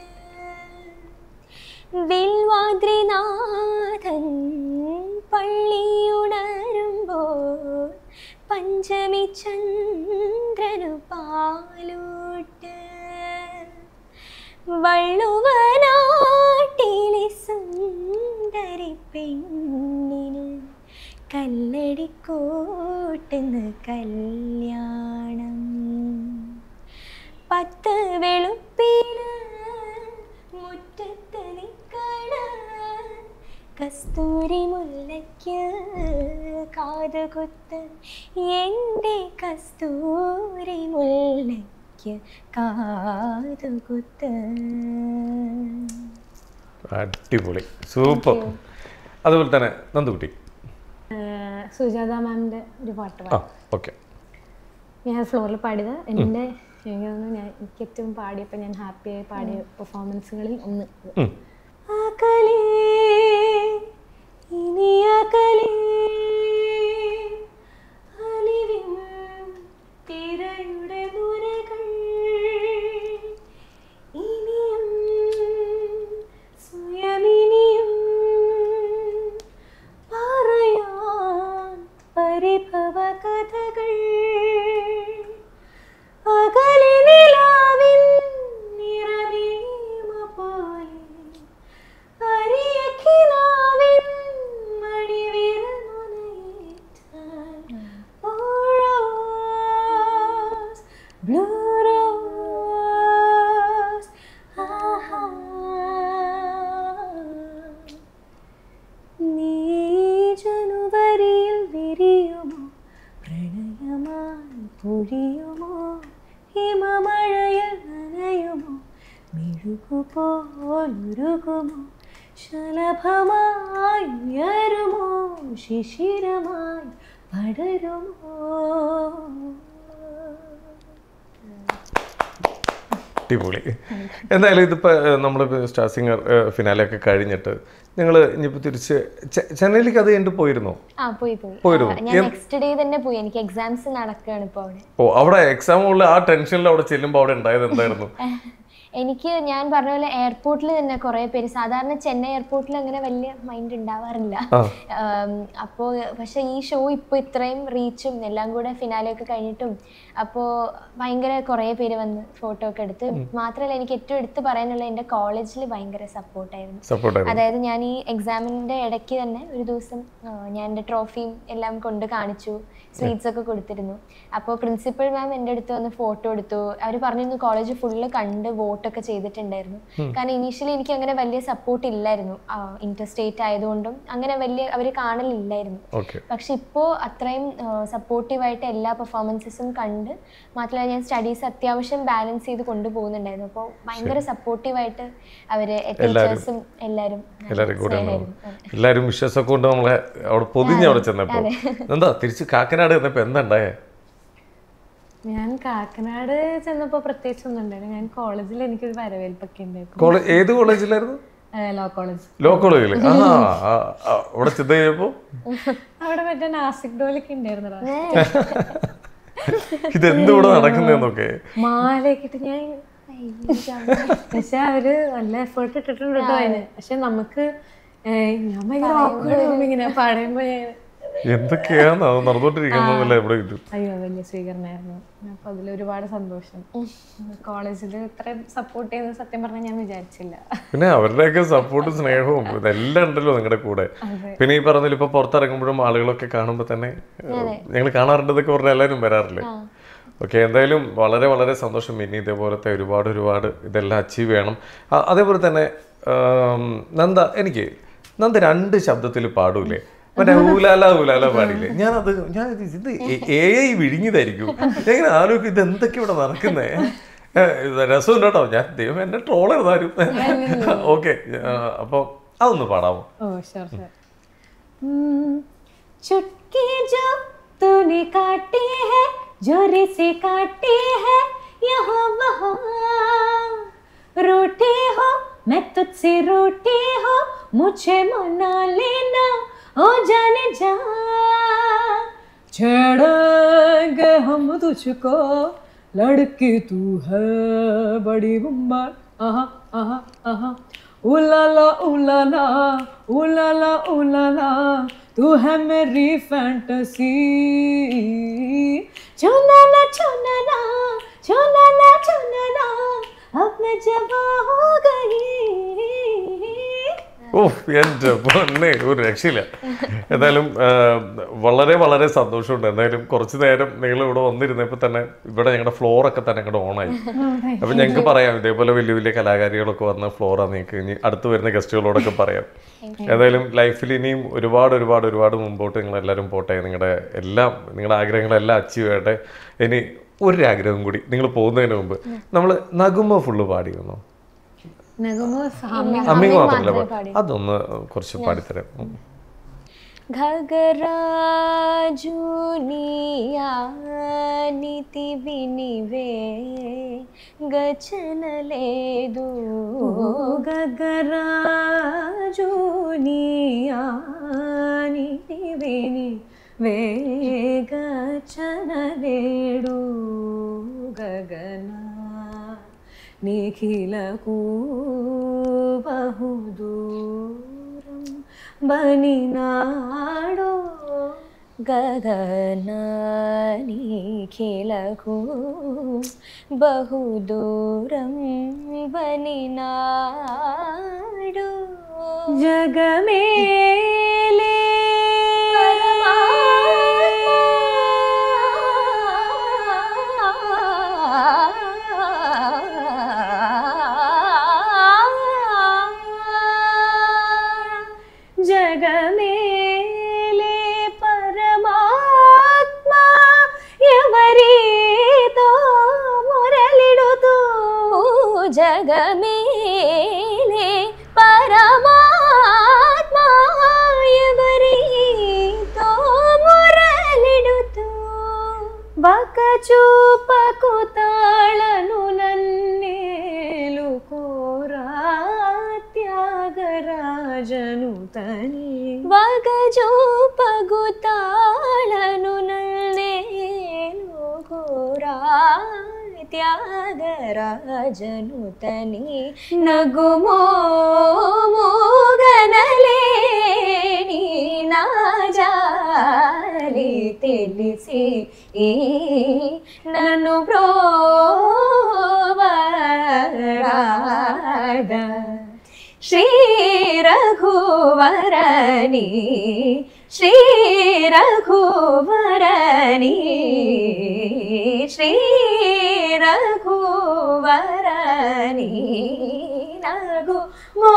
വിൽവാദ്രിനാഥൻ പള്ളിയുണരുമ്പോൾ പഞ്ചമി ചന്ദ്രനു പാലൂട്ട് വള്ളുവനാട്ടിലെ സുന്ദരി പെണ്ണിന് കല്ലടിക്കോട്ടുന്ന് കല്യാണം പത്ത് വെളുപ്പിന് മുറ്റത്ത് നിക്കണ കസ്തൂരി മുല്ലയ്ക്ക് കാതുകുത്ത് എൻ്റെ കസ്തൂരി മുല്ലയ്ക്ക് കാതുകുത്ത് അടിപൊളി സൂപ്പർ അതുപോലെ തന്നെ നന്ദുകുട്ടി സുജാത മാമിന്റെ ഒരു പാട്ട് ആ ഓക്കെ ഞാൻ ഫ്ലോറിൽ പാടിയത് എൻ്റെ എനിക്ക് തോന്നുന്നു ഞാൻ എനിക്ക് ഏറ്റവും പാടിയപ്പോൾ ഞാൻ ഹാപ്പിയായി പാടിയ പെർഫോമൻസുകളിൽ ഒന്ന് ഇത്. ഉം. അകലേ, ഇനി അകലേ, അലിവിൻ തിരയുടെ നുരകൾ ഇനിയും സ്വയമിനിയും പറയാൻ പരിഭവ കഥകൾ അകലെ നിലാവിൻ നിറവീമ പോലെ അരിയക്കിനാവിൻ മണിവിരലുനയേറ്റാൻ ഓരോസ് ബ്ലൂ റോസ് ആഹാ നീ ജനുവരിയിൽ വിരിയുമോ പ്രണയമായി പൊഴിയുമോ ഹിമമഴയിൽ നനയുമോ മെഴുകുപോലുരുകുമോ ശലഭമായി ഉയരുമോ ശിശിരമായി പടരുമോ അടിപൊളി എന്തായാലും ഇതിപ്പോൾ നമ്മൾ സ്റ്റാർ സിംഗർ ഫിനാലെ ഒക്കെ കഴിഞ്ഞിട്ട് നിങ്ങൾ ഇനിയിപ്പോൾ തിരിച്ച് ചെ- ചെന്നൈയിലേക്ക് അത് കഴിഞ്ഞിട്ട് പോയിരുന്നോ ആ പോയി പോയി പോയിരുന്നു. ആ, ഞാൻ നെക്സ്റ്റ് ഡേ തന്നെ പോയി എനിക്ക് എക്സാംസ് നടക്കുകയാണ് ഇപ്പോൾ അവിടെ ഓ അവിടെ എക്സാം ഉള്ള ആ ടെൻഷനിൽ അവിടെ ചെല്ലുമ്പോൾ അവിടെ ഉണ്ടായത് എന്തായിരുന്നു എനിക്ക് ഞാൻ പറഞ്ഞ പോലെ എയർപോർട്ടിൽ തന്നെ കുറേ പേര് സാധാരണ ചെന്നൈ എയർപോർട്ടിൽ അങ്ങനെ വലിയ മൈൻഡ് ഉണ്ടാവാറില്ല ആ. അപ്പോൾ പക്ഷെ ഈ ഷോ ഇപ്പോൾ ഇത്രയും റീച്ചും എല്ലാം കൂടെ ഫിനാലെയൊക്കെ കഴിഞ്ഞിട്ടും അപ്പോൾ ഭയങ്കര കുറേ പേര് വന്ന് ഫോട്ടോ ഒക്കെ എടുത്ത് മാത്രമല്ല എനിക്ക് ഏറ്റവും എടുത്ത് പറയാനുള്ള എൻ്റെ കോളേജിൽ ഭയങ്കര സപ്പോർട്ടായിരുന്നു സപ്പോർട്ടായിരുന്നു അതായത് ഞാൻ ഈ എക്സാമിൻ്റെ ഇടയ്ക്ക് തന്നെ ഒരു ദിവസം ആ, ഞാൻ എൻ്റെ ട്രോഫിയും എല്ലാം കൊണ്ട് കാണിച്ചു സ്വീറ്റ്സ് ഒക്കെ കൊടുത്തിരുന്നു അപ്പോൾ പ്രിൻസിപ്പൽ മാം എൻ്റെ അടുത്ത് വന്ന് ഫോട്ടോ എടുത്തു അവർ പറഞ്ഞിരുന്നു കോളേജ് ഫുള്ള് കണ്ട് വോട്ടൊക്കെ ചെയ്തിട്ടുണ്ടായിരുന്നു കാരണം ഇനീഷ്യലി എനിക്ക് അങ്ങനെ വലിയ സപ്പോർട്ട് ഇല്ലായിരുന്നു ഇന്റർ സ്റ്റേറ്റ് ആയതുകൊണ്ടും അങ്ങനെ വലിയ അവർ കാണലില്ലായിരുന്നു ഓക്കെ പക്ഷെ ഇപ്പോൾ അത്രയും സപ്പോർട്ടീവായിട്ട് എല്ലാ പെർഫോമൻസസും കണ്ട് മാത്രമല്ല ഞാൻ സ്റ്റഡീസ് അത്യാവശ്യം ബാലൻസ് ചെയ്ത് കൊണ്ടുപോകുന്നുണ്ടായിരുന്നു അപ്പോൾ ഭയങ്കര സപ്പോർട്ടീവായിട്ട് അവര് ടീച്ചേഴ്സും എല്ലാവരും എല്ലാവരും കൂടെ ഉണ്ടാവും സ്നേഹമായിരുന്നു. എല്ലാവരും വിശ്വാസമൊക്കെ കൊണ്ട് നമ്മളെ അവിടെ പൊതിഞ്ഞ് അവിടെ ചെന്നപ്പോൾ എന്താ തിരിച്ച് കാക്കനാട് ചെന്നപ്പോൾ എന്താ ഉണ്ടായേ ഞാൻ കാക്കനാട് ചെന്നപ്പോൾ പ്രത്യേകിച്ചൊന്നും ഉണ്ടായില്ല ഞാൻ കോളേജിൽ എനിക്കൊരു വരവേൽപ്പൊക്കെ ഉണ്ടായിരുന്നു കോളേജ് ഏത് കോളേജിലായിരുന്നു ലോ കോളേജ് ലോ കോളേജിൽ ആ ആ, ആ, അവിടെ ചെന്ന് കഴിഞ്ഞപ്പോൾ അവിടെ മറ്റേ നാസിക് ഡോലൊക്കെ ഉണ്ടായിരുന്നടാ ഇതെന്ത് ഇവിടെ നടക്കുന്നതെന്നൊക്കെ മാലയൊക്കെ ഇട്ട് ഞാൻ പക്ഷെ അവര് നല്ല എഫേർട്ട് ഇട്ടിട്ടുണ്ട് കേട്ടോ അതിന് പക്ഷെ നമുക്ക് ഏഹ്, ഞാൻ ഭയങ്കര awkward ആവും ഇങ്ങനെ പറയുമ്പോ ഞാൻ എന്തൊക്കെയാണ് അത് നടന്നുകൊണ്ടിരിക്കുന്നതല്ലേ ഇവിടെ ഇത് അയ്യോ വലിയ സ്വീകരണമായിരുന്നു അപ്പൊ അതിൽ ഒരുപാട് സന്തോഷം കോളേജിൽ ഇത്രയും സപ്പോർട്ട് ചെയ്യുന്ന സത്യം പറഞ്ഞാൽ ഞാൻ വിചാരിച്ചില്ല പിന്നെ അവരുടെയൊക്കെ സപ്പോർട്ടും സ്നേഹവും ഇതെല്ലാം ഉണ്ടല്ലോ നിങ്ങളുടെ കൂടെ പിന്നെ ഈ പറഞ്ഞതിൽ ഇപ്പൊ പുറത്തിറങ്ങുമ്പോഴും ആളുകളൊക്കെ കാണുമ്പോൾ തന്നെ ഞങ്ങൾ കാണാറുണ്ടെന്നൊക്കെ പറഞ്ഞാൽ എല്ലാവരും വരാറില്ലേ ഓക്കെ എന്തായാലും വളരെ വളരെ സന്തോഷം ഇനി ഇതേപോലത്തെ ഒരുപാട് ഒരുപാട് ഇതെല്ലാം അച്ചീവ് ചെയ്യണം അ- അതേപോലെ തന്നെ ആം, നന്ദ എനിക്ക് നന്ദ രണ്ട് ശബ്ദത്തിൽ പാടൂലേ മറ്റേ ഊലാല ഊലാല പാടില്ലേ ഞാനത് ഞാൻ ഇത് ഇത് എ ഐ വിഴുങ്ങിയതായിരിക്കും ഞാൻ ഇങ്ങനെ ആലോചിക്കും ഇത് എന്തൊക്കെ ഇവിടെ നടക്കുന്നേ രസമുണ്ട് കേട്ടോ ഞാൻ ദൈവം എന്നെ ട്രോൾ ചെയ്താരും ഓക്കെ അപ്പോൾ അതൊന്ന് പാടാമോ ഓ ഷുർ ഷുർ चुटकी जो तूने काटी है जोरे से काटी है यहाँ वहाँ रोटी हो मैं तुझसे रोटी हो मुझे मना लेना ओ जाने जा छेड़ेंगे हम तुझको लड़की तू है बड़ी बुम्बर आहा आहा आहा उलाला उलाला उलाला उलाला तू है मेरी फैंटेसी चुनाना चुनाना चुनाना चुनाना अब मैं जवा हो गई ഓ എൻ്റെ പൊന്നെ ഒരു രക്ഷയില്ല എന്തായാലും ആ, വളരെ വളരെ സന്തോഷമുണ്ട് എന്തായാലും കുറച്ച് നേരം നിങ്ങൾ ഇവിടെ വന്നിരുന്നപ്പോൾ തന്നെ ഇവിടെ ഞങ്ങളുടെ ഫ്ലോറൊക്കെ തന്നെ അങ്ങോട്ട് ഓണായി അപ്പം ഞങ്ങൾക്ക് പറയാം ഇതേപോലെ വലിയ വലിയ കലാകാരികളൊക്കെ വന്ന ഫ്ലോറാണ് നിങ്ങൾക്ക് ഇനി അടുത്ത് വരുന്ന ഗസ്റ്റുകളോടൊക്കെ പറയാം ഏതായാലും ലൈഫിൽ ഇനിയും ഒരുപാട് ഒരുപാട് ഒരുപാട് മുമ്പോട്ട് നിങ്ങൾ എല്ലാവരും പോട്ടെ നിങ്ങളുടെ എല്ലാം നിങ്ങളുടെ ആഗ്രഹങ്ങളെല്ലാം അച്ചീവ് ചെയ്യട്ടെ ഇനി ഒരു ആഗ്രഹം കൂടി നിങ്ങൾ പോകുന്നതിന് മുമ്പ് നമ്മൾ നഗുമ ഫുള്ള് പാടി വന്നോ നഗമോ അമ്മിങ് മാത്രമല്ല പാടി അതൊന്ന് കുറച്ച് പാടിത്തരാം ഉം. ఘగరాజునియానితి వినివే గచనలేదు గగరాజునియాని విని వేగచనలేడు గగన నిఖిలకు బహుదూరం బనినాడో గగనానిఖిలకు బహుదూరం బనినాడు జగమేలే జగమేలే పరమాత్మ ఎవరితో మురళిడుతూ జగమేలే పరమాత్మ ఎవరితో మురళిడుతూ వక చూపకు తాళను నన్నేలు కోరా త్యాగరాజను తని వగజూపగు తాళను నల్లేను ఘోరా త్యాగరాజను తని నగుమో మోగనలేని నాజాలి తెలిసి ఈ నన్ను బ్రోవరాడ శ్రీ రఘువరని శ్రీ రఘువరని శ్రీ രഘുവരനി നഗു മോ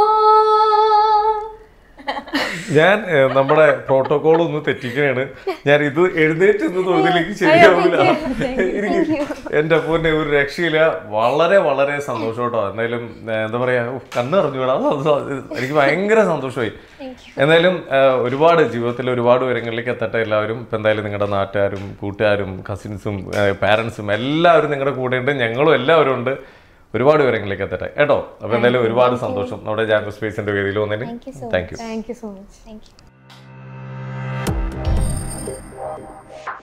ഞാൻ ഏഹ്, നമ്മുടെ പ്രോട്ടോകോൾ ഒന്ന് തെറ്റിക്കുകയാണ് ഞാൻ ഇത് എഴുന്നേറ്റ് നിന്ന് തോന്നിലേക്ക് ശരിയാവില്ല എനിക്ക് എന്റെ പൊന്നെ ഒരു രക്ഷയില്ല വളരെ വളരെ സന്തോഷം കേട്ടോ എന്തായാലും ഏഹ്, എന്താ പറയാ ഉഫ്, കണ്ണ് അറിഞ്ഞുകൂടാ എനിക്ക് ഭയങ്കര സന്തോഷമായി എന്തായാലും ഏഹ്, ഒരുപാട് ജീവിതത്തിൽ ഒരുപാട് ഉയരങ്ങളിലേക്ക് എത്തട്ടെ എല്ലാവരും ഇപ്പം എന്തായാലും നിങ്ങളുടെ നാട്ടുകാരും കൂട്ടുകാരും കസിൻസും പാരൻസും എല്ലാവരും നിങ്ങളുടെ കൂടെ ഉണ്ട് ഞങ്ങളും എല്ലാവരും ഉണ്ട് ഒരുപാട് വിവരങ്ങളിലേക്ക് എത്തട്ടെ കേട്ടോ അപ്പൊ എന്തായാലും ഒരുപാട് സന്തോഷം നമ്മുടെ ജാങ്കോ സ്പേസിന്റെ വേദിയിൽ വന്നതിന് Thank you so thank you thank you so much thank U